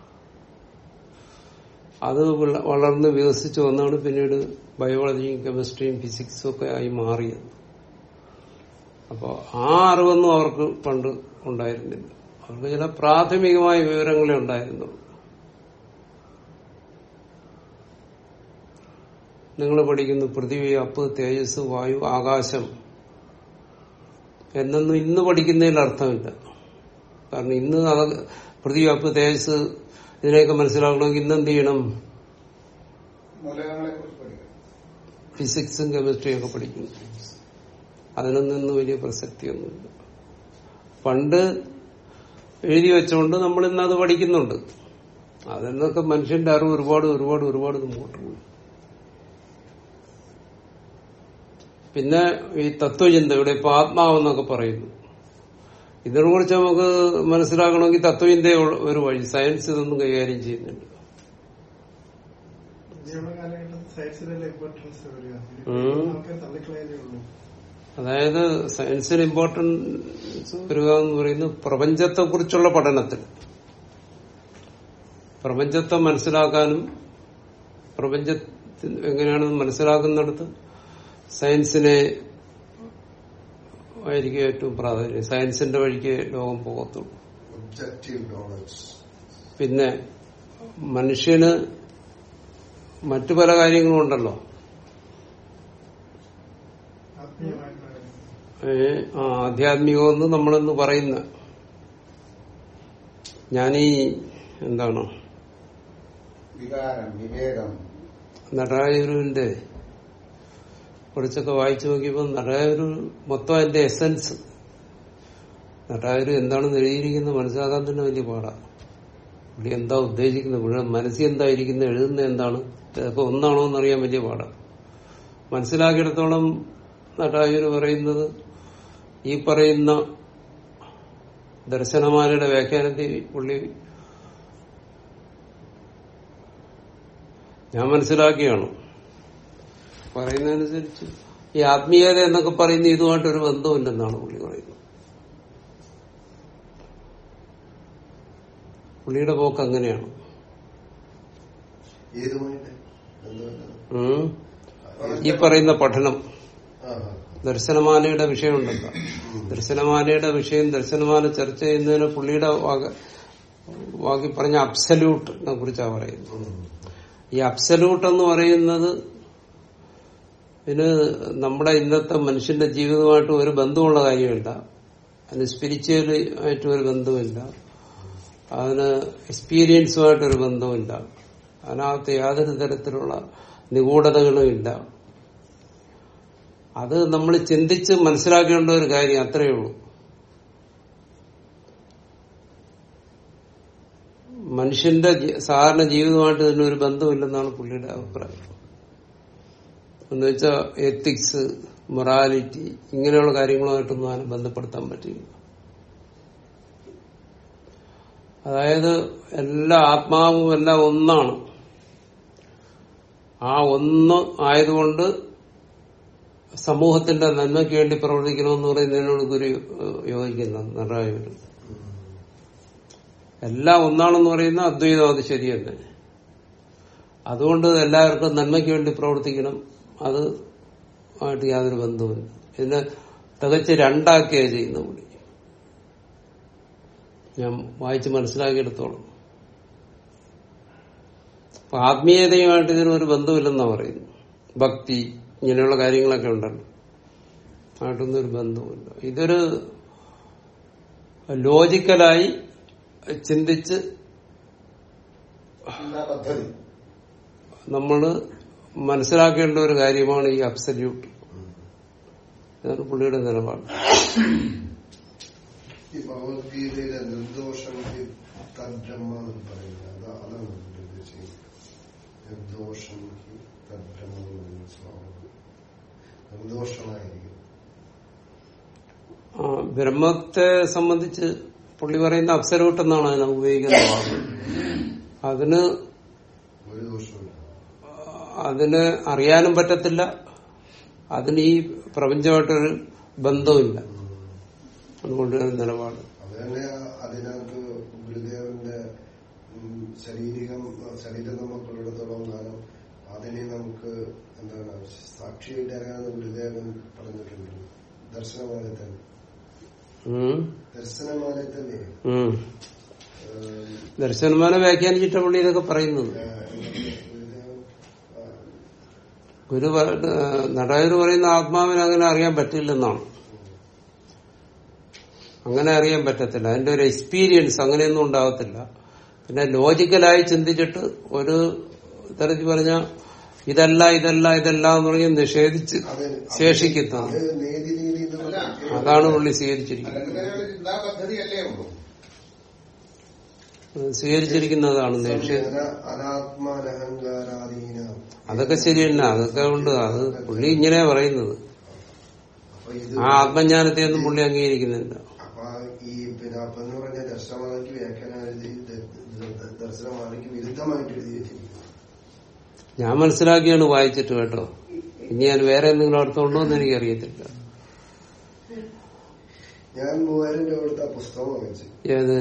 അത് വള- വളർന്ന് വികസിച്ചു വന്നാണ് പിന്നീട് ബയോളജിയും കെമിസ്ട്രിയും ഫിസിക്സും ഒക്കെ ആയി മാറിയത് അപ്പോൾ ആ അറിവൊന്നും അവർക്ക് പണ്ട് ഉണ്ടായിരുന്നില്ല അവർക്ക് ചില പ്രാഥമികമായ വിവരങ്ങളെ ഉണ്ടായിരുന്നുള്ളൂ നിങ്ങൾ പഠിക്കുന്നു പൃഥ്വി അപ്പ് തേജസ് വായു ആകാശം എന്നൊന്നും ഇന്ന് പഠിക്കുന്നതിൽ അർത്ഥമില്ല കാരണം ഇന്ന് അത് പൃഥ്വി അപ്പ് തേജസ് ഇതിനെയൊക്കെ മനസ്സിലാക്കണമെങ്കിൽ ഇന്ന് എന്ത് ചെയ്യണം മൂലകങ്ങളെ കുറിച്ച് പഠിക്കാം ഫിസിക്സും കെമിസ്ട്രിയും ഒക്കെ പഠിക്കുന്നു അതിനൊന്നും ഇന്ന് വലിയ പ്രസക്തിയൊന്നുമില്ല പണ്ട് എഴുതി വെച്ചുകൊണ്ട് നമ്മൾ ഇന്ന് അത് പഠിക്കുന്നുണ്ട് അതിൽ മനുഷ്യന്റെ അറിവ് ഒരുപാട് ഒരുപാട് ഒരുപാട് മുമ്പോട്ട് പോയി പിന്നെ ഈ തത്വചിന്ത ഇവിടെ ഇപ്പൊ ആത്മാവെന്നൊക്കെ പറയുന്നു ഇതിനെ കുറിച്ച് നമുക്ക് മനസ്സിലാക്കണമെങ്കിൽ തത്വചിന്തയെ ഉള്ള ഒരു വഴി സയൻസ് ഇതൊന്നും കൈകാര്യം ചെയ്യുന്നുണ്ട് ഇനിയുള്ള കാലഘട്ടത്തിൽ സയൻസിനല്ലേ ഇമ്പോർട്ടൻസ് വരിക ഉം. നമുക്ക് തള്ളിക്കളയലേ ഉള്ളൂ അതായത് സയൻസിന് ഇമ്പോർട്ടൻസ് വരിക എന്ന് പറയുന്നത് പ്രപഞ്ചത്തെ കുറിച്ചുള്ള പഠനത്തിൽ പ്രപഞ്ചത്തെ മനസ്സിലാക്കാനും പ്രപഞ്ചത്തിൽ എങ്ങനെയാണെന്ന് മനസ്സിലാക്കുന്നിടത്ത് സയൻസിനെ ആയിരിക്കും ഏറ്റവും പ്രാധാന്യം സയൻസിന്റെ വഴിക്ക് ലോകം പോകത്തുള്ളൂ objective knowledge. പിന്നെ മനുഷ്യന് മറ്റു പല കാര്യങ്ങളും ഉണ്ടല്ലോ ആത്മീയമായിട്ടുള്ള കാര്യം. ഏ, ആ, ആധ്യാത്മികമെന്ന് നമ്മളെന്ന് പറയുന്ന ഞാനീ എന്താണ് വികാരം വിവേകം നടരാജുരുവിന്റെ കുറച്ചൊക്കെ വായിച്ചു നോക്കിയപ്പോൾ നടരാജുരു മൊത്തം അതിന്റെ എസൻസ് നട്ടായാലും എന്താണെന്ന് എഴുതിയിരിക്കുന്നത് മനസ്സിലാക്കാൻ തന്നെ വലിയ പാടാണ് പുള്ളി എന്താ ഉദ്ദേശിക്കുന്നത് മുഴുവൻ മനസ്സിൽ എന്തായിരിക്കുന്നത് എഴുതുന്നത് എന്താണ് ഇതൊക്കെ ഒന്നാണോ എന്നറിയാൻ വലിയ പാടാണ് മനസ്സിലാക്കിയിടത്തോളം നട്ടായൂർ പറയുന്നത് ഈ പറയുന്ന ദർശനമാലയുടെ വ്യാഖ്യാനത്തിൽ പുള്ളി ഞാൻ മനസ്സിലാക്കിയാണ് പറയുന്നതനുസരിച്ച് ഈ ആത്മീയത എന്നൊക്കെ പറയുന്ന ഇതുമായിട്ടൊരു ബന്ധമില്ലെന്നാണ് പുള്ളി പറയുന്നത് പുള്ളിയുടെ പോക്ക് അങ്ങനെയാണ് ഏതുമായിട്ട് എന്തുകൊണ്ട് ഉം. ഈ പറയുന്ന പഠനം ആ ആ. ദർശനമാലയുടെ വിഷയമുണ്ടല്ലോ ദർശനമാലയുടെ വിഷയം ദർശനമാല ചർച്ച ചെയ്യുന്നതിന് പുള്ളിയുടെ വാക- വാക്കി പറഞ്ഞ അബ്സല്യൂട്ടിനെ കുറിച്ചാണ് പറയുന്നത് ഉം. ഈ അബ്സല്യൂട്ട് എന്ന് പറയുന്നത് ഇതിന് നമ്മുടെ ഇന്നത്തെ മനുഷ്യന്റെ ജീവിതമായിട്ട് ഒരു ബന്ധമുള്ള കാര്യമില്ല അതിന് സ്പിരിച്വൽ ആയിട്ട് ഒരു ബന്ധമില്ല അതിന് എക്സ്പീരിയൻസുമായിട്ടൊരു ബന്ധമില്ല അതിനകത്ത് യാതൊരു തരത്തിലുള്ള നിഗൂഢതകളും ഇല്ല അത് നമ്മൾ ചിന്തിച്ച് മനസ്സിലാക്കേണ്ട ഒരു കാര്യം അത്രയേ ഉള്ളൂ മനുഷ്യന്റെ ജി- സാധാരണ ജീവിതമായിട്ട് ഇതിനൊരു ബന്ധമില്ലെന്നാണ് പുള്ളിയുടെ അഭിപ്രായം എന്ന് വെച്ചാൽ എത്തിക്സ് മൊറാലിറ്റി ഇങ്ങനെയുള്ള കാര്യങ്ങളുമായിട്ടൊന്നും അതിനെ ബന്ധപ്പെടുത്താൻ പറ്റില്ല അതായത് എല്ലാ ആത്മാവും എല്ലാം ഒന്നാണ് ആ ഒന്ന് ആയതുകൊണ്ട് സമൂഹത്തിന്റെ നന്മയ്ക്ക് വേണ്ടി പ്രവർത്തിക്കണമെന്ന് പറയുന്നതിനോട് ഗുരു ഏഹ്, യോജിക്കുന്ന നിറയെ എല്ലാം ഒന്നാണെന്ന് പറയുന്ന അദ്വൈതം അത് ശരി തന്നെ അതുകൊണ്ട് എല്ലാവർക്കും നന്മയ്ക്ക് വേണ്ടി പ്രവർത്തിക്കണം അത് ആയിട്ട് യാതൊരു ബന്ധവുമില്ല ഇതിനെ തികച്ച് രണ്ടാക്കിയാണ് ചെയ്യുന്ന പുള്ളി ഞാൻ വായിച്ച് മനസ്സിലാക്കിയെടുത്തോളം അപ്പൊ ആത്മീയതയുമായിട്ട് ഇതിനൊരു ബന്ധമില്ലെന്നാ പറയുന്നു ഭക്തി ഇങ്ങനെയുള്ള കാര്യങ്ങളൊക്കെ ഉണ്ടല്ലോ ആയിട്ടൊന്നും ഒരു ബന്ധവുമില്ല ഇതൊരു ലോജിക്കലായി ചിന്തിച്ച് എന്താ പദ്ധതി നമ്മൾ മനസ്സിലാക്കേണ്ട ഒരു കാര്യമാണ് ഈ അബ്സല്യൂട്ട് ഇതാണ് പുള്ളിയുടെ നിലപാട് ഈ ഭഗവത്ഗീതയിലെ നിർദോഷം ഹി തദ്ബ്രഹ്മ എന്ന് പറയുന്നത് അത് അതാണ് ഇവിടെ ഉദ്ദേശിക്കുന്നത് നിർദോഷം ഹി തദ്ബ്രഹ്മ എന്ന് പറയുന്ന ശ്ലോകം നിർദോഷമായിരിക്കും ആ, ബ്രഹ്മത്തെ സംബന്ധിച്ച് പുള്ളി പറയുന്ന അബ്സല്യൂട്ട് എന്നാണ് അതിനെ ഉപയോഗിക്കുന്ന വാക്ക് അതിന് ഒരു ദോഷമില്ല അതിന് അറിയാനും പറ്റത്തില്ല അതിന് ഈ പ്രപഞ്ചമായിട്ടൊരു ബന്ധമില്ല അതുകൊണ്ട് ഒരു നിലപാട് അത് തന്നെ അതിനകത്ത് ഗുരുദേവന്റെ ഉം, ശരീരം ശരീരം നമുക്കുള്ളിടത്തോളം കാലം അതിനെ നമുക്ക് എന്താണ് സാക്ഷിയായിട്ട് അറിയാവുന്ന ഗുരുദേവൻ പറഞ്ഞിട്ടുണ്ട് ദർശനമാലയിൽ തന്നെ ഉം. ദർശനമാലയിൽ തന്നെ ഉം. ഏഹ്, ദർശനമാനെ വ്യാഖ്യാനിച്ചിട്ട പുള്ളി ഇതൊക്കെ പറയുന്നത് ഏഹ്, ഗുരുദേവൻ ആ, ഗുരു നടയർ പറയുന്ന ആത്മാവിന് അങ്ങനെ അറിയാൻ പറ്റില്ലെന്നാണ് അങ്ങനെ അറിയാൻ പറ്റത്തില്ല അതിന്റെ ഒരു എക്സ്പീരിയൻസ് അങ്ങനെയൊന്നും ഉണ്ടാകത്തില്ല പിന്നെ ലോജിക്കലായി ചിന്തിച്ചിട്ട് ഒരു തരത്തിൽ പറഞ്ഞ ഇതല്ല ഇതല്ല ഇതല്ല എന്ന് പറഞ്ഞ് നിഷേധിച്ച് അത് ശേഷിക്കുന്നത് അത് നേതി നീതി എന്നുള്ള അതാണ് പുള്ളി സ്വീകരിച്ചിരിക്കുന്നത് അല്ലെങ്കിൽ ഒരു ചിന്താ പദ്ധതിയല്ലേ ഉള്ളൂ സ്വീകരിച്ചിരിക്കുന്നതാണ് നിഷേധ അന- അനാത്മാനഹങ്കാരാധീന അതൊക്കെ ശരി തന്നെ അതൊക്കെ ഉണ്ട് അത് പുള്ളി ഇങ്ങനെ പറയുന്നത് അപ്പൊ ഇത് ആ ആത്മജ്ഞാനത്തെ ഒന്നും പുള്ളി അംഗീകരിക്കുന്നില്ല അപ്പൊ ഈ പിന്നെ അപ്പൊ എന്ന് പറഞ്ഞ ദർശനമാലയ്ക്ക് വ്യാഖ്യാനം എഴുതി ദ- ദ- ദർശനമാലയ്ക്ക് വിരുദ്ധമായിട്ട് എഴുതി വെച്ചിരിക്കുന്നു ഞാൻ മനസ്സിലാക്കിയാണ് വായിച്ചിട്ട് കേട്ടോ ഇനി ഞാൻ വേറെ എന്തെങ്കിലും അർത്ഥമുണ്ടോ എന്ന് എനിക്കറിയത്തില്ല ഞാൻ മൂവായിരം രൂപ കൊടുത്ത ആ പുസ്തകം വാങ്ങിച്ചു ഏത്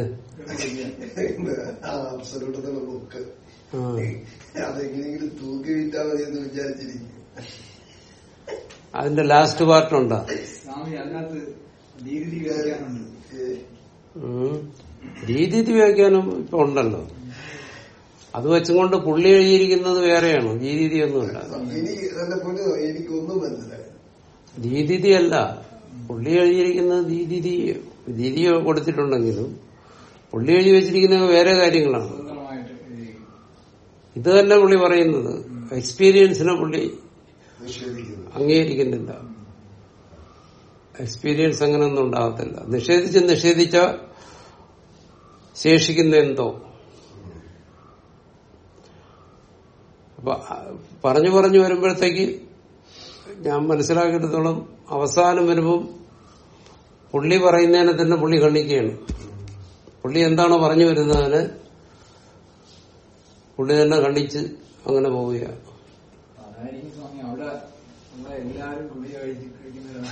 ആ അബ്സലൂട്ടുള്ള ബുക്ക് ആ അതെങ്ങനെയെങ്കിലും തൂക്കി വിറ്റാ മതി എന്ന് വിചാരിച്ചിരിക്കും അതിന്റെ ലാസ്റ്റ് പാർട്ടുണ്ടോ സ്വാമി അതിനകത്ത് നീതി വ്യാഖ്യാനമുണ്ട് ഏ, ഉം. രീതി വ്യാഖ്യാനം ഇപ്പൊ ഉണ്ടല്ലോ അത് വെച്ചുകൊണ്ട് പുള്ളി എഴുതിയിരിക്കുന്നത് വേറെയാണ് രീതി ഒന്നുമില്ല എനിക്ക് എന്റെ പൊന്നു എനിക്കൊന്നും മനസ്സിലായി രീതി അല്ല പുള്ളി എഴുതിയിരിക്കുന്നത് ദീതി ദീതി കൊടുത്തിട്ടുണ്ടെങ്കിലും പുള്ളി എഴുതി വെച്ചിരിക്കുന്നത് വേറെ കാര്യങ്ങളാണ് സ്വതന്ത്രമായിട്ട് എഴുതി. ഇത് തന്നെ പുള്ളി പറയുന്നത് എക്സ്പീരിയൻസിനെ പുള്ളി നിഷേധിക്കുന്നു അംഗീകരിക്കുന്നില്ല എക്സ്പീരിയൻസ് അങ്ങനെയൊന്നും ഉണ്ടാകത്തില്ല നിഷേധിച്ച് നിഷേധിച്ച ശേഷിക്കുന്ന എന്തോ അപ്പൊ ആ, പറഞ്ഞു പറഞ്ഞു വരുമ്പോഴത്തേക്ക് ഞാൻ മനസ്സിലാക്കിയിടത്തോളം അവസാനം വരുമ്പം പുള്ളി പറയുന്നതിനെ തന്നെ പുള്ളി ഖണ്ഡിക്കുകയാണ് പുള്ളി എന്താണോ പറഞ്ഞു വരുന്നതിന് പുള്ളി തന്നെ ഖണ്ഡിച്ച് അങ്ങനെ പോവുകയാണ് അതായിരിക്കും സ്വാമി അവിടെ നമ്മളെ എല്ലാരും ഗുളിക കഴിച്ച് കഴിക്കുന്നവരാണ്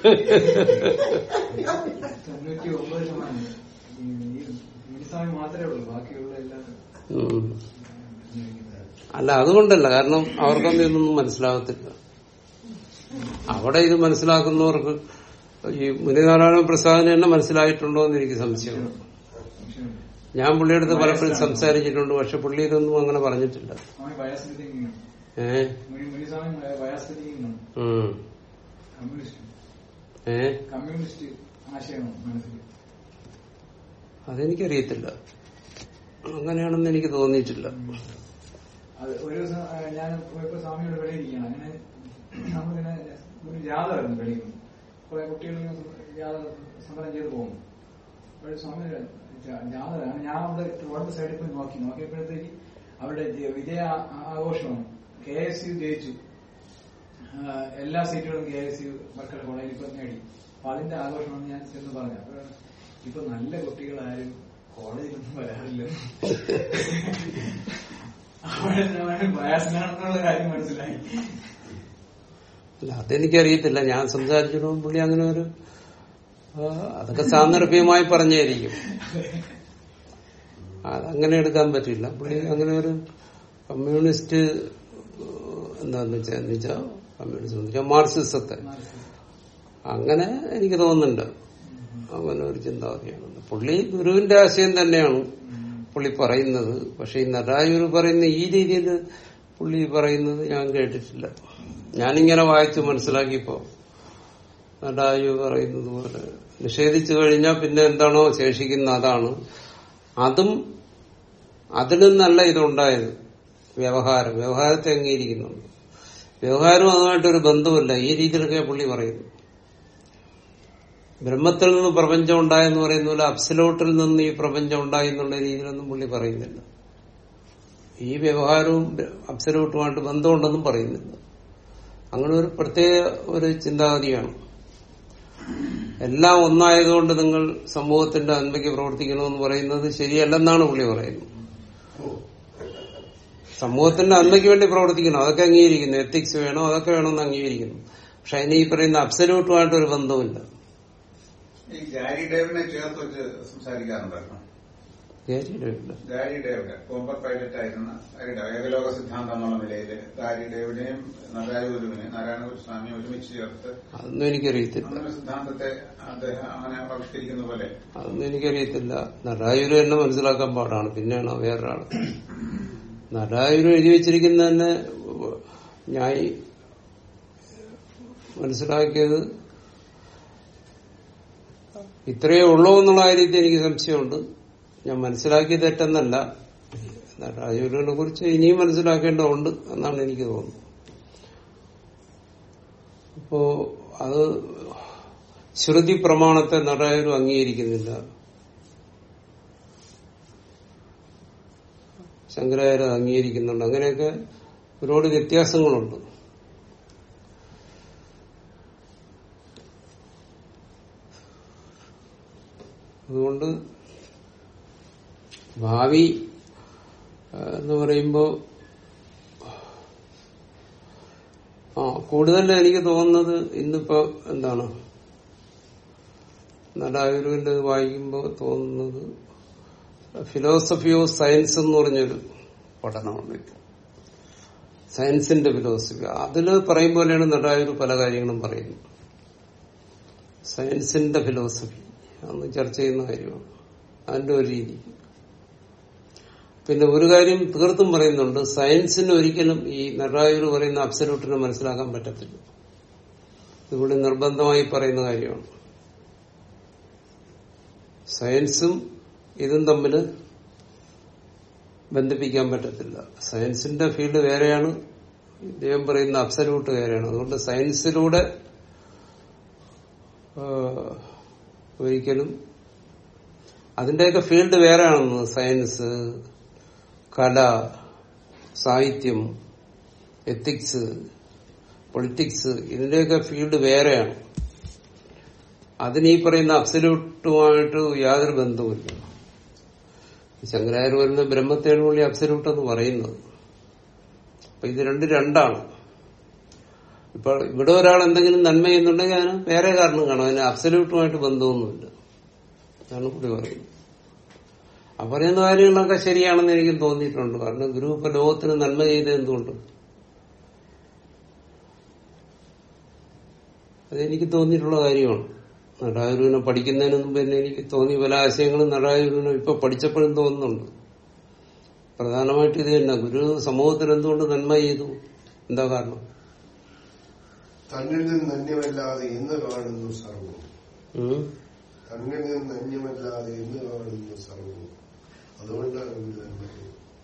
തൊണ്ണൂറ്റി ഒമ്പത് ശതമാനം ഈ ഈ സ്വാമി മാത്രമേ ഉള്ളൂ ബാക്കിയുള്ള എല്ലാവരും ഉം. അല്ല അതുകൊണ്ടല്ല കാരണം അവർക്കൊന്നും ഇതൊന്നും മനസ്സിലാകത്തില്ല അവിടെ ഇത് മനസ്സിലാക്കുന്നവർക്ക് ഈ മുനിനാരായണ പ്രസാദിന് തന്നെ മനസ്സിലായിട്ടുണ്ടോ എന്ന് എനിക്ക് സംശയമാണ് ഞാൻ പുള്ളിയുടെ അടുത്ത് പലപ്പോഴും സംസാരിച്ചിട്ടുണ്ട് പക്ഷെ പുള്ളി ഇതൊന്നും അങ്ങനെ പറഞ്ഞിട്ടില്ല സ്വാമി ബയാസ്ലി തിങ്കിങ് ഏ മുനിസ്വാമി ബയാസ്ലി തിങ്കിങ് ആണ് ഉം. കമ്മ്യൂണിസ്റ്റ് ഏ കമ്മ്യൂണിസ്റ്റ് ആശയമാണ് മനസ്സിൽ അതെനിക്കറിയത്തില്ല അങ്ങനെയാണെന്ന് എനിക്ക് തോന്നിയിട്ടില്ല അത് ഒരു ദിവസം ആ, ഞാൻ പോയപ്പോ സ്വാമിയോട് വെളിയിരിക്കുകയാണ് അങ്ങനെ നമ്മളിങ്ങനെ ഒരു ജാഥ വരുന്നു വെളിയിൽ നിന്ന് കുറെ കുട്ടികൾ ഇങ്ങനെ ജാഥ സമരം ചെയ്ത് പോകുന്നു അപ്പോൾ സ്വാമി ജാ- ജാഥ അങ്ങനെ ഞാൻ അവിടെ റോഡ് സൈഡിൽ പോയി നോക്കി നോക്കിയപ്പോഴത്തേക്ക് അവിടെ ജ- വിജയ ആ- ആഘോഷമാണ് കെ എസ് യു ജയിച്ചു ആ, എല്ലാ സീറ്റുകളും കെ എസ് യു മക്കളുടെ കോളേജിൽ ഇപ്പൊ നേടി അപ്പൊ അതിന്റെ ആഘോഷമാണ് ഞാൻ ചെന്ന് പറഞ്ഞത് അപ്പോഴാണ് ഇപ്പൊ നല്ല കുട്ടികളാരും കോളേജിലൊന്നും വരാറില്ല അവിടെ ഞാൻ ബയാസനാണെന്നുള്ള കാര്യം മനസ്സിലായി അല്ല അതെനിക്കറിയത്തില്ല ഞാൻ സംസാരിച്ചപ്പോൾ പുള്ളി അങ്ങനെ ഒരു ആ, അതൊക്കെ സാന്ദർഭ്യമായി പറഞ്ഞായിരിക്കും അതങ്ങനെ എടുക്കാൻ പറ്റില്ല പുള്ളി അങ്ങനെ ഒരു കമ്മ്യൂണിസ്റ്റ് എന്താന്ന് വെച്ചാൽ എന്ന് വെച്ചാൽ കമ്മ്യൂണിസ്റ്റ് എന്ന് വെച്ചാൽ മാർക്സിസത്തെ അങ്ങനെ എനിക്ക് തോന്നുന്നുണ്ട് അങ്ങനെ ഒരു ചിന്താഗതിയാണ് പുള്ളി ഗുരുവിന്റെ ആശയം തന്നെയാണ് പുള്ളി പറയുന്നത് പക്ഷെ ഈ നടായൂർ പറയുന്ന ഈ രീതിയിൽ പുള്ളി പറയുന്നത് ഞാൻ കേട്ടിട്ടില്ല ഞാനിങ്ങനെ വായിച്ച് മനസ്സിലാക്കിയപ്പോ നടായു പറയുന്നത് പോലെ നിഷേധിച്ചു കഴിഞ്ഞാൽ പിന്നെ എന്താണോ ശേഷിക്കുന്ന അതാണ് അതും അതിൽ നിന്നല്ല ഇതുണ്ടായത് വ്യവഹാരം വ്യവഹാരത്തെ അംഗീകരിക്കുന്നുണ്ട് വ്യവഹാരവും അതുമായിട്ടൊരു ബന്ധമില്ല ഈ രീതിയിലൊക്കെ പുള്ളി പറയുന്നു ബ്രഹ്മത്തിൽ നിന്ന് പ്രപഞ്ചം ഉണ്ടായെന്ന് പറയുന്ന പോലെ അബ്സലോട്ടിൽ നിന്ന് ഈ പ്രപഞ്ചം ഉണ്ടായി എന്നുള്ള രീതിയിലൊന്നും പുള്ളി പറയുന്നില്ല ഈ വ്യവഹാരവും അബ്സലോട്ടുമായിട്ട് ബന്ധമുണ്ടെന്നും പറയുന്നില്ല അങ്ങനെ ഒരു പ്രത്യേക ഒരു ചിന്താഗതിയാണ് എല്ലാം ഒന്നായതുകൊണ്ട് നിങ്ങൾ സമൂഹത്തിന്റെ നന്മയ്ക്ക് പ്രവർത്തിക്കണമെന്ന് പറയുന്നത് ശരിയല്ലെന്നാണ് പുള്ളി പറയുന്നത് സമൂഹത്തിന്റെ നന്മയ്ക്ക് വേണ്ടി പ്രവർത്തിക്കണം അതൊക്കെ അംഗീകരിക്കുന്നു എത്തിക്സ് വേണോ അതൊക്കെ വേണമെന്ന് അംഗീകരിക്കുന്നു പക്ഷെ അതിന് ഈ പറയുന്ന അബ്സല്യൂട്ടുമായിട്ട് ഒരു ബന്ധമില്ല ഈ ഗാരി ഡേവിനെ ചേർത്ത് വെച്ച് സംസാരിക്കാറുണ്ടായിരുന്നു ശരിയില്ല ഗാരി ഡേവിഡ് കോമ്പർ പൈലറ്റ് ആയിരുന്ന ഗാരി ഡേവിഡ് ഏകലോക സിദ്ധാന്തം എന്നുള്ള നിലയിൽ ഗാരി ഡേവിനെയും നാരായണഗുരുവിനെയും നാരായണഗുരുസ്വാമിയെ ഒരുമിച്ച് ചേർത്ത് അതൊന്നും എനിക്കറിയത്തില്ല അങ്ങനെ സിദ്ധാന്തത്തെ അദ്ദേഹം അങ്ങനെ ആവിഷ്കരിക്കുന്ന പോലെ അതൊന്നും എനിക്കറിയത്തില്ല നടായൂര് തന്നെ മനസ്സിലാക്കാൻ പാടാണ് പിന്നെയാണോ വേറൊരാൾ നടായൂര് എഴുതി വെച്ചിരിക്കുന്ന തന്നെ ഞാൻ ഈ മനസ്സിലാക്കിയത് ഇത്രയേ ഉള്ളൂ എന്നുള്ള കാര്യത്തിൽ എനിക്ക് സംശയമുണ്ട് ഞാൻ മനസ്സിലാക്കിയ തെറ്റെന്നല്ല നടായൂരിനെ കുറിച്ച് ഇനിയും മനസ്സിലാക്കേണ്ടതുണ്ട് എന്നാണ് എനിക്ക് തോന്നുന്നത് അപ്പോ അത് ശ്രുതി പ്രമാണത്തെ നടായൂരും അംഗീകരിക്കുന്നില്ല ശങ്കരാചാര്യ അംഗീകരിക്കുന്നുണ്ട് അങ്ങനെയൊക്കെ ഒരുപാട് വ്യത്യാസങ്ങളുണ്ട് അതുകൊണ്ട് ഭാവി ആ, എന്ന് പറയുമ്പോ ആ കൂടുതൽ എനിക്ക് തോന്നുന്നത് ഇന്നിപ്പോ എന്താണ് നടായൂരിന്റെ വായിക്കുമ്പോൾ തോന്നുന്നത് ഫിലോസഫി ഓഫ് സയൻസ് എന്ന് പറഞ്ഞൊരു പഠനമുണ്ട് ഇപ്പൊ. സയൻസിന്റെ ഫിലോസഫി അതില് പറയും പോലെയാണ് നടായൂർ പല കാര്യങ്ങളും പറയുന്നത് സയൻസിന്റെ ഫിലോസഫി അന്ന് ചർച്ച ചെയ്യുന്ന കാര്യമാണ് അതിന്റെ ഒരു രീതി പിന്നെ ഒരു കാര്യം തീർത്തും പറയുന്നുണ്ട് സയൻസിന് ഒരിക്കലും ഈ നടായൂർ പറയുന്ന അബ്സല്യൂട്ടിനെ മനസ്സിലാക്കാൻ പറ്റത്തില്ല ഇവിടെ നിർബന്ധമായി പറയുന്ന കാര്യമാണ് സയൻസും ഇതും തമ്മിൽ ബന്ധിപ്പിക്കാൻ പറ്റത്തില്ല സയൻസിന്റെ ഫീൽഡ് വേറെയാണ് ഇദ്ദേഹം പറയുന്ന അബ്സല്യൂട്ട് വേറെയാണ് അതുകൊണ്ട് സയൻസിലൂടെ ഒരിക്കലും അതിന്റെയൊക്കെ ഫീൽഡ് വേറെയാണെന്ന് സയൻസ് കല സാഹിത്യം എത്തിക്സ് പൊളിറ്റിക്സ് ഇതിന്റെയൊക്കെ ഫീൽഡ് വേറെയാണ് അതിന് ഈ പറയുന്ന അബ്സല്യൂട്ടുമായിട്ട് യാതൊരു ബന്ധവുമില്ല ശങ്കരാചാര്യ വരുന്ന ബ്രഹ്മത്തെയാണ് പുള്ളി അബ്സല്യൂട്ട് എന്ന് പറയുന്നത് അപ്പൊ ഇത് രണ്ട് രണ്ടാണ് ഇപ്പൊ ഇവിടെ ഒരാൾ എന്തെങ്കിലും നന്മ ചെയ്യുന്നുണ്ടെങ്കിൽ അതിന് വേറെ കാരണം കാണും അതിന് അബ്സല്യൂട്ടുമായിട്ട് ബന്ധമൊന്നുമില്ല അതാണ് പുള്ളി പറയുന്നത് ആ പറയുന്ന കാര്യങ്ങളൊക്കെ ശരിയാണെന്ന് എനിക്ക് തോന്നിയിട്ടുണ്ട് കാരണം ഗുരു ഇപ്പൊ ലോകത്തിന് നന്മ ചെയ്ത് എന്തുകൊണ്ട് അതെനിക്ക് തോന്നിയിട്ടുള്ള കാര്യമാണ് നടരാജുവിനെ പഠിക്കുന്നതിന് മുമ്പ് തന്നെ എനിക്ക് തോന്നിയ പല ആശയങ്ങളും നടരാജുവിനെ ഇപ്പൊ പഠിച്ചപ്പോഴും തോന്നുന്നുണ്ട് പ്രധാനമായിട്ട് ഇത് തന്നെ ഗുരു സമൂഹത്തിൽ എന്തുകൊണ്ട് നന്മ ചെയ്തു എന്താ കാരണം തന്നിൽ നിന്ന് അന്യമല്ലാതെ എന്ന് കാണുന്നു സർവം ഉം? തന്നിൽ നിന്ന് അന്യമല്ലാതെ എന്ന് കാണുന്നു സർവം അതുകൊണ്ടാണ് ഗുരു നന്മ ചെയ്തത്.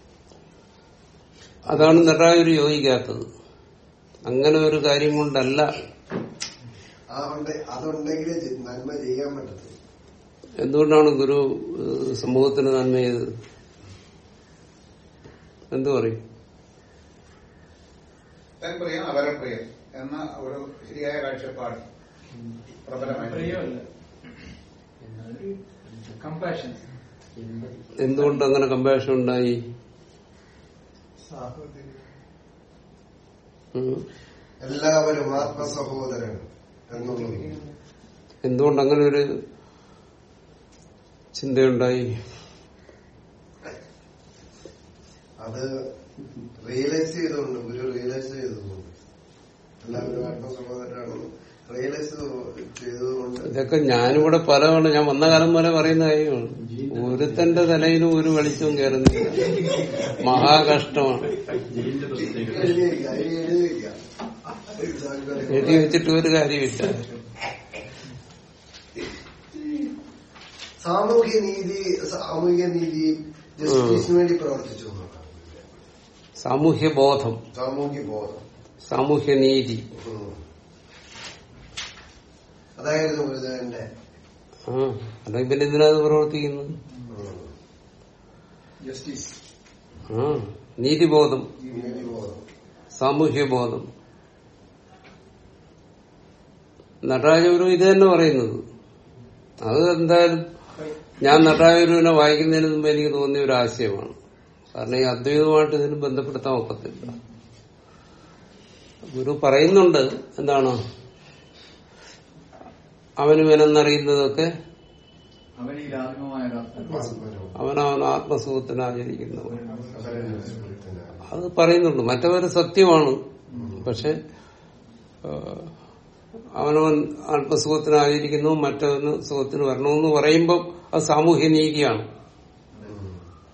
അതാണ് നടരാജുര് യോജിക്കാത്തത് അങ്ങനെ ഒരു കാര്യം കൊണ്ടല്ല ആ ഉണ്ട് അതുണ്ടെങ്കിലേ ജെ- നന്മ ചെയ്യാൻ പറ്റത്തുള്ളൂ എന്തുകൊണ്ടാണ് ഗുരു ഏഹ്, സമൂഹത്തിന് നന്മ ചെയ്തത് എന്തു പറയും തൻ പ്രിയം അവരെ പ്രിയം എന്ന ഒരു ശരിയായ കാഴ്ചപ്പാട് പ്രബലമായി പ്രിയമല്ല കമ്പാഷൻ എന്തുകൊണ്ട് അങ്ങനെ കമ്പാഷൻ ഉണ്ടായി സാഹോദര്യം ഉം. എല്ലാവരും ആത്മസഹോദരൻ എന്നുള്ളത് എന്തുകൊണ്ട് അങ്ങനെ ഒരു ചിന്തയുണ്ടായി അത് റിയലൈസ് ചെയ്തുകൊണ്ട് ഗുരു റിയലൈസ് ചെയ്തതുകൊണ്ട് എല്ലാവരും ആത്മസഹോദരനാണെന്ന് റിയലൈസ് ചെയ്തതുകൊണ്ട് ഇതൊക്കെ ഞാനിവിടെ പലവണ്ണം ഞാൻ വന്ന കാലം പോലെ പറയുന്ന കാര്യമാണ് ഒരുത്തന്റെ തലയിലും ഒരു വെളിച്ചവും കയറുന്നില്ല മഹാകഷ്ടമാണ് എഴുതിയിരിക്കുക, അതിൽ എഴുതിയിരിക്കുക. എഴുതി വെച്ചിട്ട് ഒരു കാര്യമില്ല സാമൂഹ്യ നീതി സാമൂഹ്യ നീതി ജസ്റ്റിസിന് വേണ്ടി പ്രവർത്തിച്ചു എന്നുള്ളതാണ്. സാമൂഹ്യ ബോധം സാമൂഹ്യ ബോധം സാമൂഹ്യ നീതി ഉം. അതായിരുന്നു ഗുരുദേവന്റെ ആ അല്ലെങ്കിൽ പിന്നെ എന്തിനാ അത് പ്രവർത്തിക്കുന്നത് ഉം, ജസ്റ്റിസ് ആ നീതിബോധം നീതിബോധം സാമൂഹ്യ ബോധം നടരാജഗുരു ഇത് തന്നെ പറയുന്നത് അത് എന്തായാലും ഞാൻ നടരാജഗുരുവിനെ വായിക്കുന്നതിന് മുമ്പ് എനിക്ക് തോന്നിയ ഒരു ആശയമാണ് കാരണം ഈ അദ്വൈതമായിട്ട് ഇതിന് ബന്ധപ്പെടുത്താൻ ഒക്കത്തില്ല ഗുരു പറയുന്നുണ്ട് എന്താണ് അവന് ഇവനെന്നറിയുന്നതൊക്കെ അവനിൽ ആത്മമായ ആത്മപരവും അവൻ അവൻ ആത്മസുഖത്തിന് ആചരിക്കുന്നവൻ അപരസ്മൃതനായ. അത് പറയുന്നുണ്ട് മറ്റവര് സത്യമാണ് പക്ഷെ ആ, അവനവൻ ആത്മസുഖത്തിന് ആചരിക്കുന്നു മറ്റവന് സുഖത്തിന് വരണമെന്ന് പറയുമ്പോൾ അത് സാമൂഹ്യ നീതിയാണ് ഉം.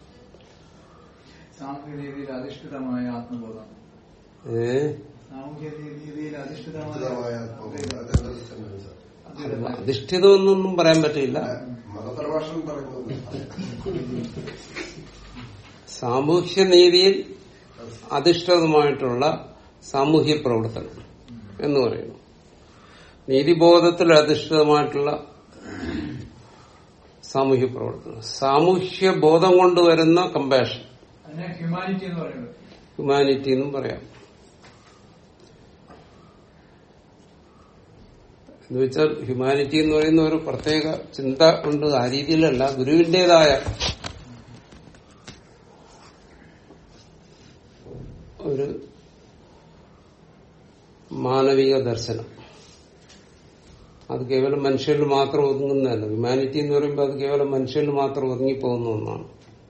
സാമൂഹ്യ രീതിയിൽ അധിഷ്ഠിതമായ ആത്മബോധം ഏ സാമൂഹ്യ രീതിയിൽ അധിഷ്ഠിതമായ ഉചിതമായ ആത്മബോധം. അതെന്താ തന്നെ സാർ? അത് അധിഷ്ഠിതമെന്നൊന്നും പറയാൻ പറ്റില്ല മതപ്രഭാഷണം പറയുന്നത് സാമൂഹ്യ നീതിയിൽ അധിഷ്ഠിതമായിട്ടുള്ള സാമൂഹ്യ പ്രവർത്തനം എന്ന് പറയുന്നു നീതിബോധത്തിൽ അധിഷ്ഠിതമായിട്ടുള്ള സാമൂഹ്യ പ്രവർത്തനം സാമൂഹ്യ ബോധം കൊണ്ടുവരുന്ന കമ്പാഷൻ അതിനെ ഹ്യൂമാനിറ്റി എന്ന് പറയുന്നത് ഹ്യൂമാനിറ്റി എന്നും പറയാം എന്ന് വെച്ചാൽ ഹ്യൂമാനിറ്റി എന്ന് പറയുന്ന ഒരു പ്രത്യേക ചിന്ത ഉണ്ട് ആ രീതിയിലല്ല ഗുരുവിന്റേതായ ഒരു മാനവിക ദർശനം അത് കേവലം മനുഷ്യരിൽ മാത്രം ഒതുങ്ങുന്നതല്ല ഹ്യൂമാനിറ്റി എന്ന് പറയുമ്പോൾ അത് കേവലം മനുഷ്യരിൽ മാത്രം ഒതുങ്ങിപ്പോകുന്ന ഒന്നാണ്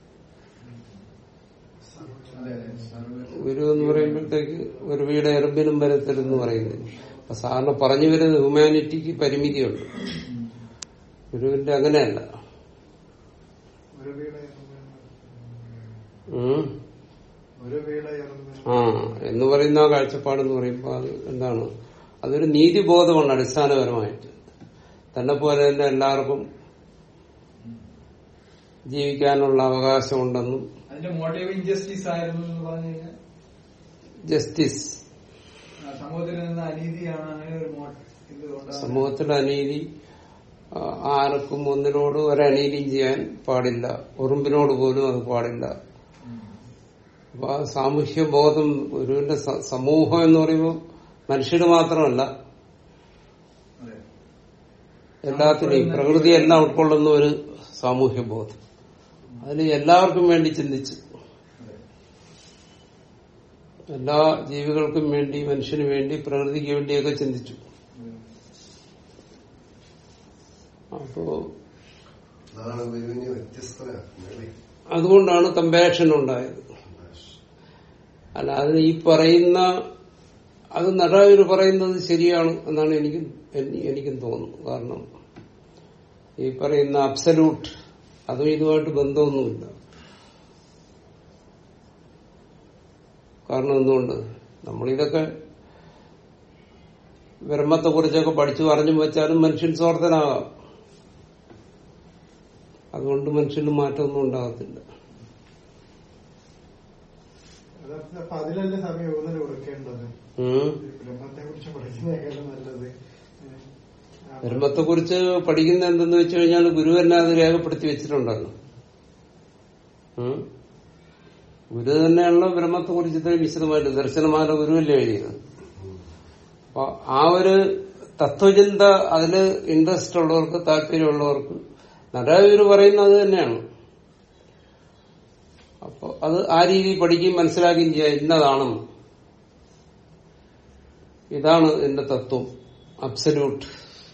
അതെ അതെ സർവ്വ ഗുരു എന്ന് പറയുമ്പോഴത്തേക്ക് ഒരു വീട് എറുമ്പിനും വരത്തില്ലെന്ന് പറയുന്നത് അപ്പൊ സാറിന് പറഞ്ഞു വരുന്ന ഹ്യൂമാനിറ്റിക്ക് പരിമിതിയുണ്ട് ഗുരുവിന്റെ അങ്ങനെയല്ല ഒരു വീട് ഉം. ഒരു വീട് ഇറങ്ങുന്നു ആ എന്ന് പറയുന്ന ആ കാഴ്ചപ്പാടെന്ന് പറയുമ്പോൾ അത് എന്താണ് അതൊരു നീതിബോധമാണ് അടിസ്ഥാനപരമായിട്ട് തന്നെ പോലെ തന്നെ എല്ലാവർക്കും ജീവിക്കാനുള്ള അവകാശമുണ്ടെന്നും അതിന്റെ മോട്ടീവ് ഇൻജസ്റ്റിസ് ആയിരുന്നു എന്ന് പറഞ്ഞു കഴിഞ്ഞാൽ ജസ്റ്റിസ് ആ, സമൂഹത്തിൽ നിന്ന് അനീതിയാണ് അങ്ങനെ ഒരു മോട്ട് ഇത് ഉണ്ടാകുന്നത്. സമൂഹത്തിലെ അനീതി ആ, ആർക്കും ഒന്നിനോട് ഒരനീതിയും ചെയ്യാൻ പാടില്ല ഉറുമ്പിനോട് പോലും അത് പാടില്ല അപ്പൊ ആ സാമൂഹ്യ ബോധം ഗുരുവിന്റെ സ- സമൂഹം എന്ന് പറയുമ്പോൾ മനുഷ്യര് മാത്രമല്ല അതെ എല്ലാത്തിനെയും പ്രകൃതി എല്ലാം ഉൾക്കൊള്ളുന്ന ഒരു സാമൂഹ്യ ബോധം അതിൽ എല്ലാവർക്കും വേണ്ടി ചിന്തിച്ച് അതെ എല്ലാ ജീവികൾക്കും വേണ്ടി മനുഷ്യന് വേണ്ടി പ്രകൃതിക്ക് വേണ്ടിയൊക്കെ ചിന്തിച്ചു അതെ. അപ്പോ അതാണ് ഗുരുവിന് വ്യത്യസ്തത അതുകൊണ്ടാണ് കമ്പാഷൻ ഉണ്ടായത് അല്ല അതിന് ഈ പറയുന്ന അത് നടവർ പറയുന്നത് ശരിയാണ് എന്നാണ് എനിക്ക് എനി- എനിക്കും തോന്നുന്നു കാരണം ഈ പറയുന്ന അബ്സല്യൂട്ട് അതും ഇതുമായിട്ട് ബന്ധമൊന്നുമില്ല കാരണം എന്തുകൊണ്ട് നമ്മളിതൊക്കെ ബ്രഹ്മത്തെ കുറിച്ചൊക്കെ പഠിച്ചു പറഞ്ഞു വെച്ചാലും മനുഷ്യൻ സ്വാർത്ഥനാകാം അതുകൊണ്ട് മനുഷ്യന് മാറ്റമൊന്നും ഉണ്ടാകത്തില്ല യഥാർത്ഥത്തിൽ അപ്പൊ അതിലല്ലേ സമയം ഊന്നൽ കൊടുക്കേണ്ടത് ഉം. ബ്രഹ്മത്തെ കുറിച്ച് പഠിക്കുന്നതിനേക്കാളും നല്ലത് ഏഹ്, ആ, ബ്രഹ്മത്തെ കുറിച്ച് പഠിക്കുന്ന എന്തെന്ന് വെച്ച് കഴിഞ്ഞാൽ ഗുരു തന്നെ അത് രേഖപ്പെടുത്തി വെച്ചിട്ടുണ്ടല്ലോ ഉം. ഗുരു തന്നെയാണല്ലോ ബ്രഹ്മത്തെ കുറിച്ച് ഇത്രയും വിശദമായിട്ട് ദർശനമാല ഗുരുവല്ലേ എഴുതിയത് അപ്പൊ ആ ഒരു തത്വചിന്ത അതില് ഇൻട്രസ്റ്റ് ഉള്ളവർക്ക് താല്പര്യമുള്ളവർക്ക് നടഗുരു പറയുന്നത് അത് തന്നെയാണ് അപ്പൊ അത് ആ രീതിയിൽ പഠിക്കുകയും മനസ്സിലാക്കുകയും ചെയ്യാം ഇന്നതാണെന്ന് ഇതാണ് എന്റെ തത്വം അബ്സല്യൂട്ട്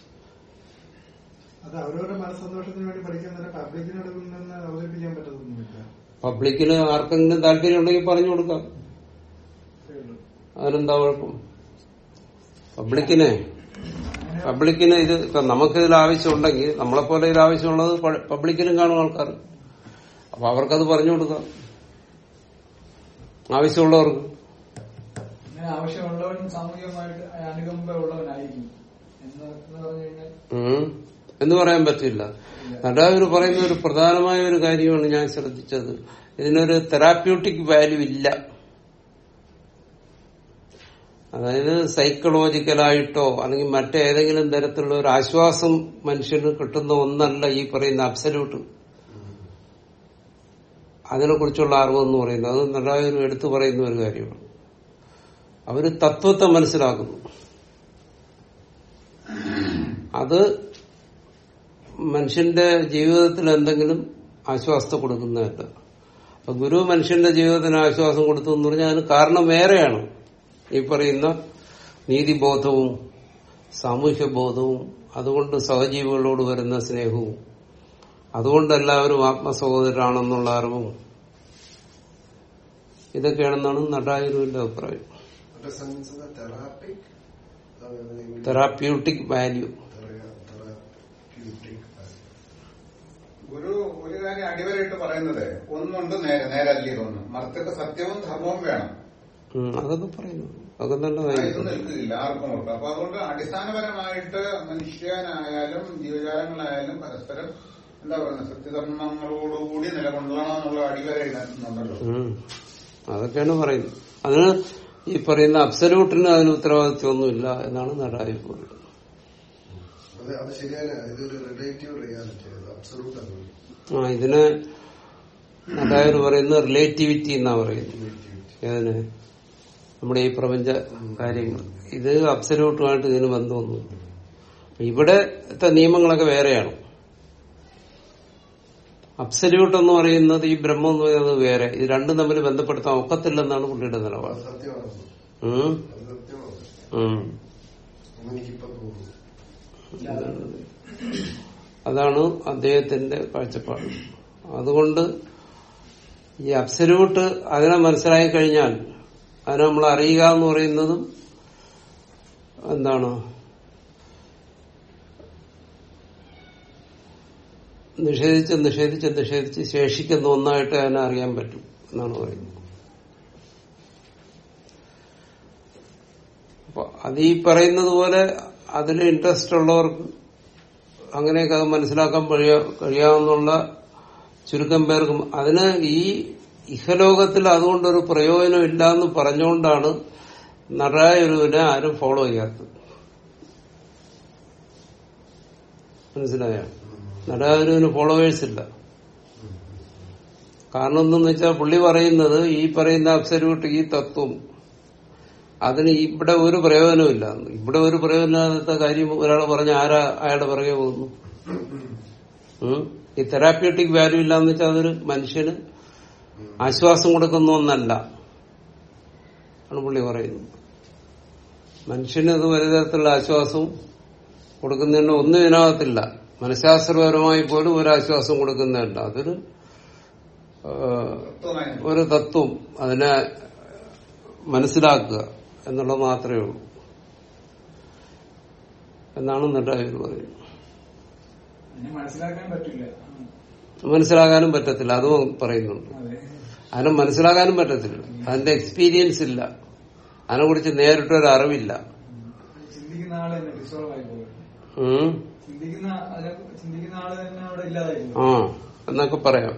അത് അവരവരുടെ മനസ്സന്തോഷത്തിന് വേണ്ടി പഠിക്കാൻ തന്നെ പബ്ലിക്കിനോട് നിന്ന് അവതരിപ്പിക്കാൻ പറ്റത്തൊന്നുമില്ല പബ്ലിക്കിന് ആർക്കെങ്കിലും താല്പര്യം ഉണ്ടെങ്കിൽ പറഞ്ഞു കൊടുക്കാം അത്രേ ഉള്ളൂ. അതിനെന്താ കുഴപ്പം പബ്ലിക്കിനെ പബ്ലിക്കിന് ഇത് ഇപ്പൊ നമുക്കിതിൽ ആവശ്യമുണ്ടെങ്കിൽ നമ്മളെപ്പോലെ ഇതിൽ ആവശ്യമുള്ളത് പ- പബ്ലിക്കിനും കാണും ആൾക്കാർ അപ്പൊ അവർക്കത് പറഞ്ഞു കൊടുക്കാം ആവശ്യമുള്ളവർക്ക് അങ്ങനെ ആവശ്യമുള്ളവൻ സാമൂഹികമായിട്ട് അനുകമ്പ ഉള്ളവനായിരിക്കും എന്ന് എന്ന് പറഞ്ഞു കഴിഞ്ഞാൽ ഉം. എന്ന് പറയാൻ പറ്റില്ല നടാവൂർ പറയുന്ന ഒരു പ്രധാനമായ ഒരു കാര്യമാണ് ഞാൻ ശ്രദ്ധിച്ചത് ഇതിനൊരു തെറാപ്യൂട്ടിക് വാല്യൂ ഇല്ല അതായത് സൈക്കോളജിക്കലായിട്ടോ അല്ലെങ്കിൽ മറ്റേതെങ്കിലും തരത്തിലുള്ള ഒരു ആശ്വാസം മനുഷ്യന് കിട്ടുന്ന ഒന്നല്ല ഈ പറയുന്ന അബ്സല്യൂട്ട് അതിനെക്കുറിച്ചുള്ള അറിവെന്ന് പറയുന്നത് അത് നടാവൂർ എടുത്തു പറയുന്ന ഒരു കാര്യമാണ് അവര് തത്വത്തെ മനസ്സിലാക്കുന്നു അത് മനുഷ്യന്റെ ജീവിതത്തിൽ എന്തെങ്കിലും ആശ്വാസത്തെ കൊടുക്കുന്നതല്ല അപ്പൊ ഗുരു മനുഷ്യന്റെ ജീവിതത്തിന് ആശ്വാസം കൊടുത്തു എന്ന് പറഞ്ഞാൽ അതിന് കാരണം വേറെയാണ് ഈ പറയുന്ന നീതിബോധവും സാമൂഹ്യ ബോധവും അതുകൊണ്ട് സഹജീവികളോട് വരുന്ന സ്നേഹവും അതുകൊണ്ട് എല്ലാവരും ആത്മസഹോദരാണെന്നുള്ള അറിവും ഇതൊക്കെയാണെന്നാണ് നടായുരുവിന്റെ അഭിപ്രായം What is the sense of the therapeutic? Uh, therapeutic value thera- therapeutic. ഗുരു ഒരു കാര്യം അടിവരയിട്ട് പറയുന്നത് ഒന്നുണ്ട് നേരെ നേരല്ലേ ഒന്ന് മർത്തക്ക് സത്യവും ധർമ്മവും വേണം അതൊക്കെ പറയുന്നു അതൊക്കെ ഇത് നല്ലതായിരിക്കും നിൽക്കില്ല ആർക്കും ഓർക്കും അപ്പൊ അതുകൊണ്ട് അടിസ്ഥാനപരമായിട്ട് മനുഷ്യനായാലും ജീവജാലങ്ങളായാലും പരസ്പരം എന്താ പറയുക സത്യധർമ്മങ്ങളോടുകൂടി നിലകൊള്ളണം എന്നുള്ള അടിവര ഇടുന്നുണ്ടല്ലോ ഉം. അതൊക്കെയാണ് പറയുന്നത് അതിന് ഈ പറയുന്ന അബ്സല്യൂട്ടിന് അതിന് ഉത്തരവാദിത്വമൊന്നുമില്ല എന്നാണ് നടായി പറയുന്നത് അത് അത് ശരിയാണ് ഇതൊരു റിലേറ്റീവ് റിയാലിറ്റി അത് അബ്സലൂട്ട് ആണ് ആ ഇതിന് നടായർ പറയുന്നത് റിലേറ്റിവിറ്റി എന്നാ പറയുന്നത് ഏതിന് നമ്മുടെ ഈ പ്രപഞ്ച കാര്യങ്ങൾ ഇത് അബ്സല്യൂട്ടുമായിട്ട് ഇതിന് ബന്ധമൊന്നുമില്ല ഇവിടത്തെ നിയമങ്ങളൊക്കെ വേറെയാണ് അബ്സല്യൂട്ട് എന്ന് പറയുന്നത് ഈ ബ്രഹ്മം എന്ന് പറയുന്നത് വേറെ ഇത് രണ്ടും തമ്മിൽ ബന്ധപ്പെടുത്താൻ ഒക്കത്തില്ലെന്നാണ് പുള്ളിയുടെ അത് നിലപാട് സത്യമാണ് ഉം. അത് സത്യമാണ് ഉം. എന്ന് എനിക്കിപ്പോ തോന്നുന്നു അതാണ് അദ്ദേഹത്തിന്റെ കാഴ്ചപ്പാട് അതുകൊണ്ട് ഈ അബ്സല്യൂട്ട് അതിനെ മനസ്സിലാക്കി കഴിഞ്ഞാൽ അതിനെ നമ്മൾ അറിയുക എന്ന് പറയുന്നതും എന്താണ് നിഷേധിച്ച് നിഷേധിച്ച് നിഷേധിച്ച് ശേഷിക്കുന്ന ഒന്നായിട്ട് അതിനെ അറിയാൻ പറ്റും എന്നാണ് പറയുന്നത് അപ്പൊ അത് ഈ പറയുന്നത് പോലെ അതിൽ ഇൻട്രസ്റ്റ് ഉള്ളവർക്ക് അങ്ങനെയൊക്കെ അത് മനസ്സിലാക്കാൻ കഴിയ- കഴിയാവുന്നുള്ള ചുരുക്കം പേർക്കും അതിന് ഈ ഇഹലോകത്തിൽ അതുകൊണ്ടൊരു പ്രയോജനം ഇല്ല എന്ന് പറഞ്ഞുകൊണ്ടാണ് നടരായൊരുവിനെ ആരും ഫോളോ ചെയ്യാത്തത് മനസ്സിലായോ നടരാജുവിന് ഫോളോവേഴ്സ് ഇല്ല കാരണം എന്തെന്ന് വെച്ചാൽ പുള്ളി പറയുന്നത് ഈ പറയുന്ന അബ്സല്യൂട്ട് ഈ തത്വം അതിന് ഇവിടെ ഒരു പ്രയോജനമില്ല ഇവിടെ ഒരു പ്രയോജനമില്ലാത്ത കാര്യം ഒരാൾ പറഞ്ഞ ആരാ അയാളുടെ പുറകെ പോകുന്നു ഉം? ഈ തെറാപ്യൂട്ടിക് വാല്യൂ ഇല്ലാന്ന് വെച്ചാൽ അതൊരു മനുഷ്യന് ആശ്വാസം കൊടുക്കുന്ന ഒന്നല്ല ആണ് പുള്ളി പറയുന്നത് മനുഷ്യന് അത് ഒരു തരത്തിലുള്ള ആശ്വാസവും കൊടുക്കുന്നതിന് ഒന്നും ഇതിനകത്തില്ല മനഃശാസ്ത്രപരമായി പോലും ഒരു ആശ്വാസം കൊടുക്കുന്നതല്ല അതൊരു ആ, തത്വമായി ഒരു തത്വം അതിനെ മനസ്സിലാക്കുക എന്നുള്ളത് മാത്രമേ ഉള്ളൂ എന്നാണ് നെട്ടായൂർ പറയുന്നത് അതിനെ മനസ്സിലാക്കാൻ പറ്റില്ല ഉം. മനസ്സിലാക്കാനും പറ്റത്തില്ല അതും പറയുന്നുണ്ട് അതെ അതിനെ മനസ്സിലാക്കാനും പറ്റത്തില്ല അതിന്റെ എക്സ്പീരിയൻസ് ഇല്ല അതിനെ കുറിച്ച് നേരിട്ടൊരു അറിവില്ല ചിന്തിക്കുന്ന ആള് തന്നെ ഡിസോൾവ് ആയി പോകും ഉം. ചിന്തിക്കുന്ന അതിനെ ചിന്തിക്കുന്ന ആള് തന്നെ അവിടെ ഇല്ലാതായി ആ പോകും എന്നൊക്കെ പറയാം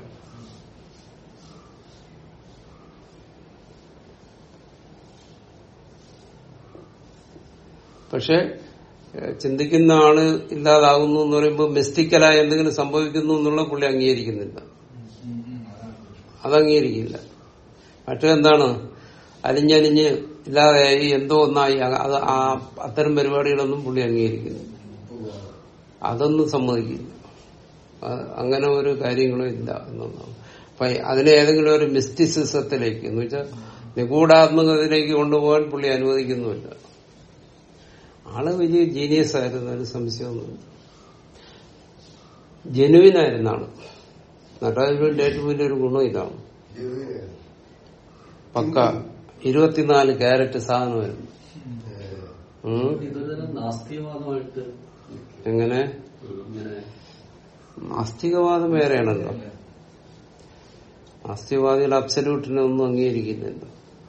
പക്ഷെ ഏഹ്, ചിന്തിക്കുന്ന ആള് ഇല്ലാതാകുന്നു എന്ന് പറയുമ്പോൾ മിസ്റ്റിക്കലായ എന്തെങ്കിലും സംഭവിക്കുന്നു എന്നുള്ള പുള്ളി അംഗീകരിക്കുന്നില്ല ഉം, ഉം, അതാണ്. അത് അംഗീകരിക്കില്ല മറ്റെന്താണ് അലിഞ്ഞലിഞ്ഞ് ഇല്ലാതെയായി എന്തോ ഒന്നായി അ- അത് ആ അത്തരം പരിപാടികളൊന്നും പുള്ളി അംഗീകരിക്കുന്നില്ല അതൊന്നും സമ്മതിക്കില്ല അ- അങ്ങനെ ഒരു കാര്യങ്ങളും ഇല്ല എന്നുള്ളതാണ് അപ്പൊ അതിനെ ഏതെങ്കിലും ഒരു മിസ്റ്റിസിസത്തിലേക്ക് എന്ന് വെച്ചാൽ നിഗൂഢാത്മകതയിലേക്ക് കൊണ്ടുപോകാൻ പുള്ളി അനുവദിക്കുന്നുമില്ല ആള് വലിയ ജീനിയസ് ആയിരുന്നു ഒരു സംശയമൊന്നുമില്ല ജനുവിനായിരുന്ന ആള് നടരാജുവിന്റെ ഏറ്റവും വലിയൊരു ഗുണം ഇതാണ് പക്ക ഇരുപത്തിനാല് ക്യാരറ്റ് സാധനമായിരുന്നു ഉം. ഇതൊരു തരം നാസ്തികവാദമായിട്ട് എങ്ങനെ ഇങ്ങനെ നാസ്തികവാദം വേറെയാണല്ലോ നാസ്തികവാദികൾ അബ്സല്യൂട്ടിനെ ഒന്നും അംഗീകരിക്കുന്നില്ല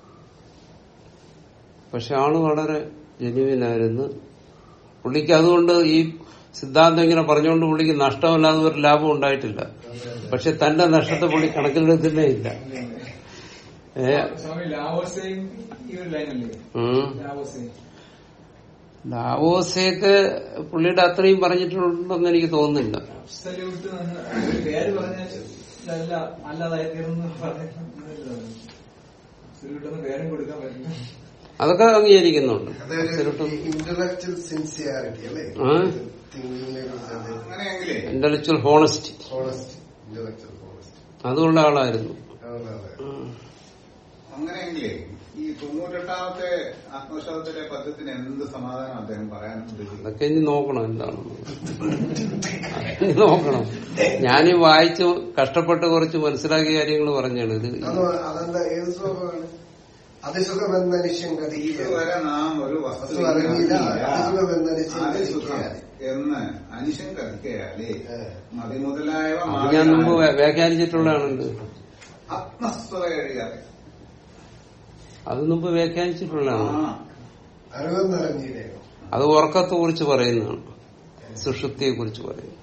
പക്ഷെ ആള് വളരെ ജനുവിനായിരുന്നു പുള്ളിക്ക് അതുകൊണ്ട് ഈ സിദ്ധാന്തം ഇങ്ങനെ പറഞ്ഞുകൊണ്ട് പുള്ളിക്ക് നഷ്ടമല്ലാതെ ഒരു ലാഭം ഉണ്ടായിട്ടില്ല പക്ഷെ തന്റെ നഷ്ടത്തെ പുള്ളി കണക്കിലെടുക്കുന്നേ ഇല്ല ഏ സ്വാമി ലാവോസയും ഈ ഒരു ലൈനല്ലേ ഉം. ലാവോസയും ലാവോസയൊക്കെ പുള്ളിയുടെ അത്രയും പറഞ്ഞിട്ടുണ്ടെന്ന് എനിക്ക് തോന്നുന്നില്ല അബ്സല്യൂട്ട് ഒരു പേര് പറഞ്ഞല്ല അല്ലാതായി തീർന്നു അബ്സല്യൂട്ട് എന്ന് പേരും കൊടുക്കാൻ പറ്റില്ല അതൊക്കെ അംഗീകരിക്കുന്നുണ്ട് അതൊരു ഇന്റലക്ച്വൽ സിൻസിയാരിറ്റി അല്ലേ ആ? തിങ്കിങ്ങിനെ കുറിച്ച് അങ്ങനെയെങ്കിലേ intellectual honesty honesty intellectual honesty അതുള്ള ആളായിരുന്നു ഉം. അങ്ങനെയെങ്കിലേ ഈ തൊണ്ണൂറ്റെട്ടാമത്തെ ആത്മവിശ്വാസത്തിലെ പദ്യത്തിന് എന്ത് സമാധാനം അദ്ദേഹം പറയാൻ ഉദ്ദേശിക്കുന്നത് അതൊക്കെ ഇനി നോക്കണം എന്താണെന്ന് ഇനി നോക്കണം ഞാനീ വായിച്ച് കഷ്ടപ്പെട്ട് കുറച്ച് മനസ്സിലാക്കിയ കാര്യങ്ങൾ പറഞ്ഞാണ് ഇത് അതെന്താ ഏത് ശ്ലോകമാണ് അതിസുഖമെന്ന നിശ്യം കഥയില്ല ഇതുവരെ നാം ഒരു വസ്തു വസ്തു അറിഞ്ഞില്ല, അതിസുഖമെന്ന നിശ്ചയം അതിസുഖം കഥിക്കയാൽ. എന്ന് അനിശം കഥിക്കയാലേ ഏ. മതി മുതലായവ അത് ഞാൻ മുമ്പ് വ്യാ- വ്യാഖ്യാനിച്ചിട്ടുള്ളതാണുണ്ട് ആത്മസ്വത കഴിയാതെ അത് മുമ്പ് വ്യാഖ്യാനിച്ചിട്ടുള്ളതാണ് അറിവെന്നറിഞ്ഞില്ലേയോ അത് ഉറക്കത്തെ കുറിച്ച് പറയുന്നതാണ് സുഷുപ്തിയെ കുറിച്ച് പറയുന്നു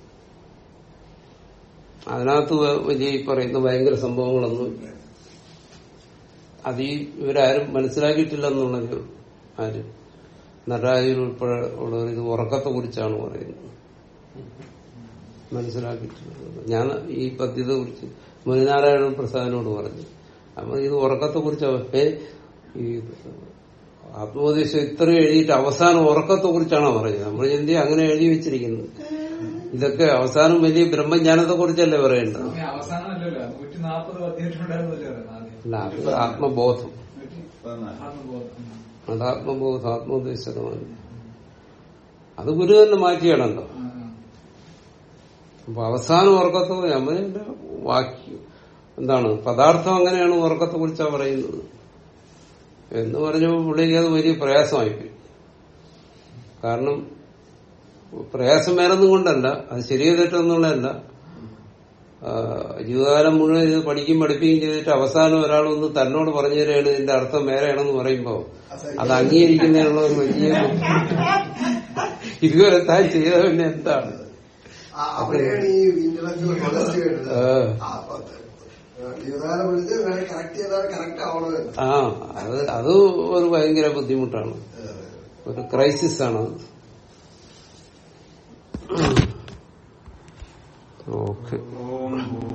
അതിനകത്ത് വ- വലിയ ഈ പറയുന്ന ഭയങ്കര സംഭവങ്ങളൊന്നുമില്ല അത് ഈ ഇവരാരും മനസ്സിലാക്കിയിട്ടില്ലെന്നുള്ളത് ആരും നടരാജർ ഉൾപ്പെടെ ഉള്ളവർ ഇത് ഉറക്കത്തെ കുറിച്ചാണ് പറയുന്നത് മനസ്സിലാക്കിയിട്ടുള്ളത് ഞാൻ ഈ പദ്യത്തെ കുറിച്ച് മുനിനാരായണ പ്രസാദിനോട് പറഞ്ഞു അപ്പൊ ഇത് ഉറക്കത്തെ കുറിച്ച് ഈ ആത്മോപദേശം ഇത്രയും എഴുതിയിട്ട് അവസാനം ഉറക്കത്തെ കുറിച്ചാണോ പറഞ്ഞത് നമ്മൾ ചിന്തി അങ്ങനെ എഴുതി വെച്ചിരിക്കുന്നത് ഇതൊക്കെ അവസാനം വലിയ ബ്രഹ്മജ്ഞാനത്തെ കുറിച്ചല്ലേ പറയേണ്ടത് സ്വാമി അവസാനമല്ലല്ലോ നൂറ്റി നാൽപ്പത് പദ്യമായിട്ടുണ്ടായിരുന്നല്ലേ പറയുന്നത് ആദ്യം അല്ല അത് ആത്മബോധം നൂറ്റി പതിനാല്. ആത്മബോധം ഉം. അത് ആത്മബോധം ആത്മോപദേശമാണ് അത് ഗുരു തന്നെ മാറ്റിയാണല്ലോ ആ, ആ. അപ്പൊ അവസാനം ഉറക്കത്തെ നമ്മളിന്റെ വാക്യം എന്താണ് പദാർത്ഥം അങ്ങനെയാണ് ഉറക്കത്തെ കുറിച്ചാ പറയുന്നത് എന്ന് പറഞ്ഞപ്പോൾ പുള്ളിക്ക് അത് വലിയ പ്രയാസമായിപ്പോയി കാരണം പ്രയാസം വേറൊന്നും കൊണ്ടല്ല അത് ശരിയോ തെറ്റൊന്നുള്ളതല്ല ആ, ജീവിതകാലം മുഴുവൻ ഇത് പഠിക്കും പഠിപ്പിക്കുകയും ചെയ്തിട്ട് അവസാനം ഒരാളൊന്ന് തന്നോട് പറഞ്ഞു തരികയാണ് ഇതിന്റെ അർത്ഥം വേറെയാണെന്ന് പറയുമ്പോ അത് അംഗീകരിക്കുന്നതിനുള്ള ഒരു വലിയ ഇതുവരെ താൻ ചെയ്ത പിന്നെ എന്താണ് ആ, അവിടെയാണ് ഈ ഇന്റലക്ച്വൽ ഹോണസ്റ്റി വേണ്ടത് ആ. ആ, അപ്പൊ അത് ജീവിതകാലം വിളിച്ച് കറക്റ്റ് ചെയ്താൽ കറക്റ്റ് ആവണമെന്ന് ആ അത് അത് ഒരു ഭയങ്കര ബുദ്ധിമുട്ടാണ് ഒരു ക്രൈസിസ് ആണ് അത് ഓക്കെ ഓം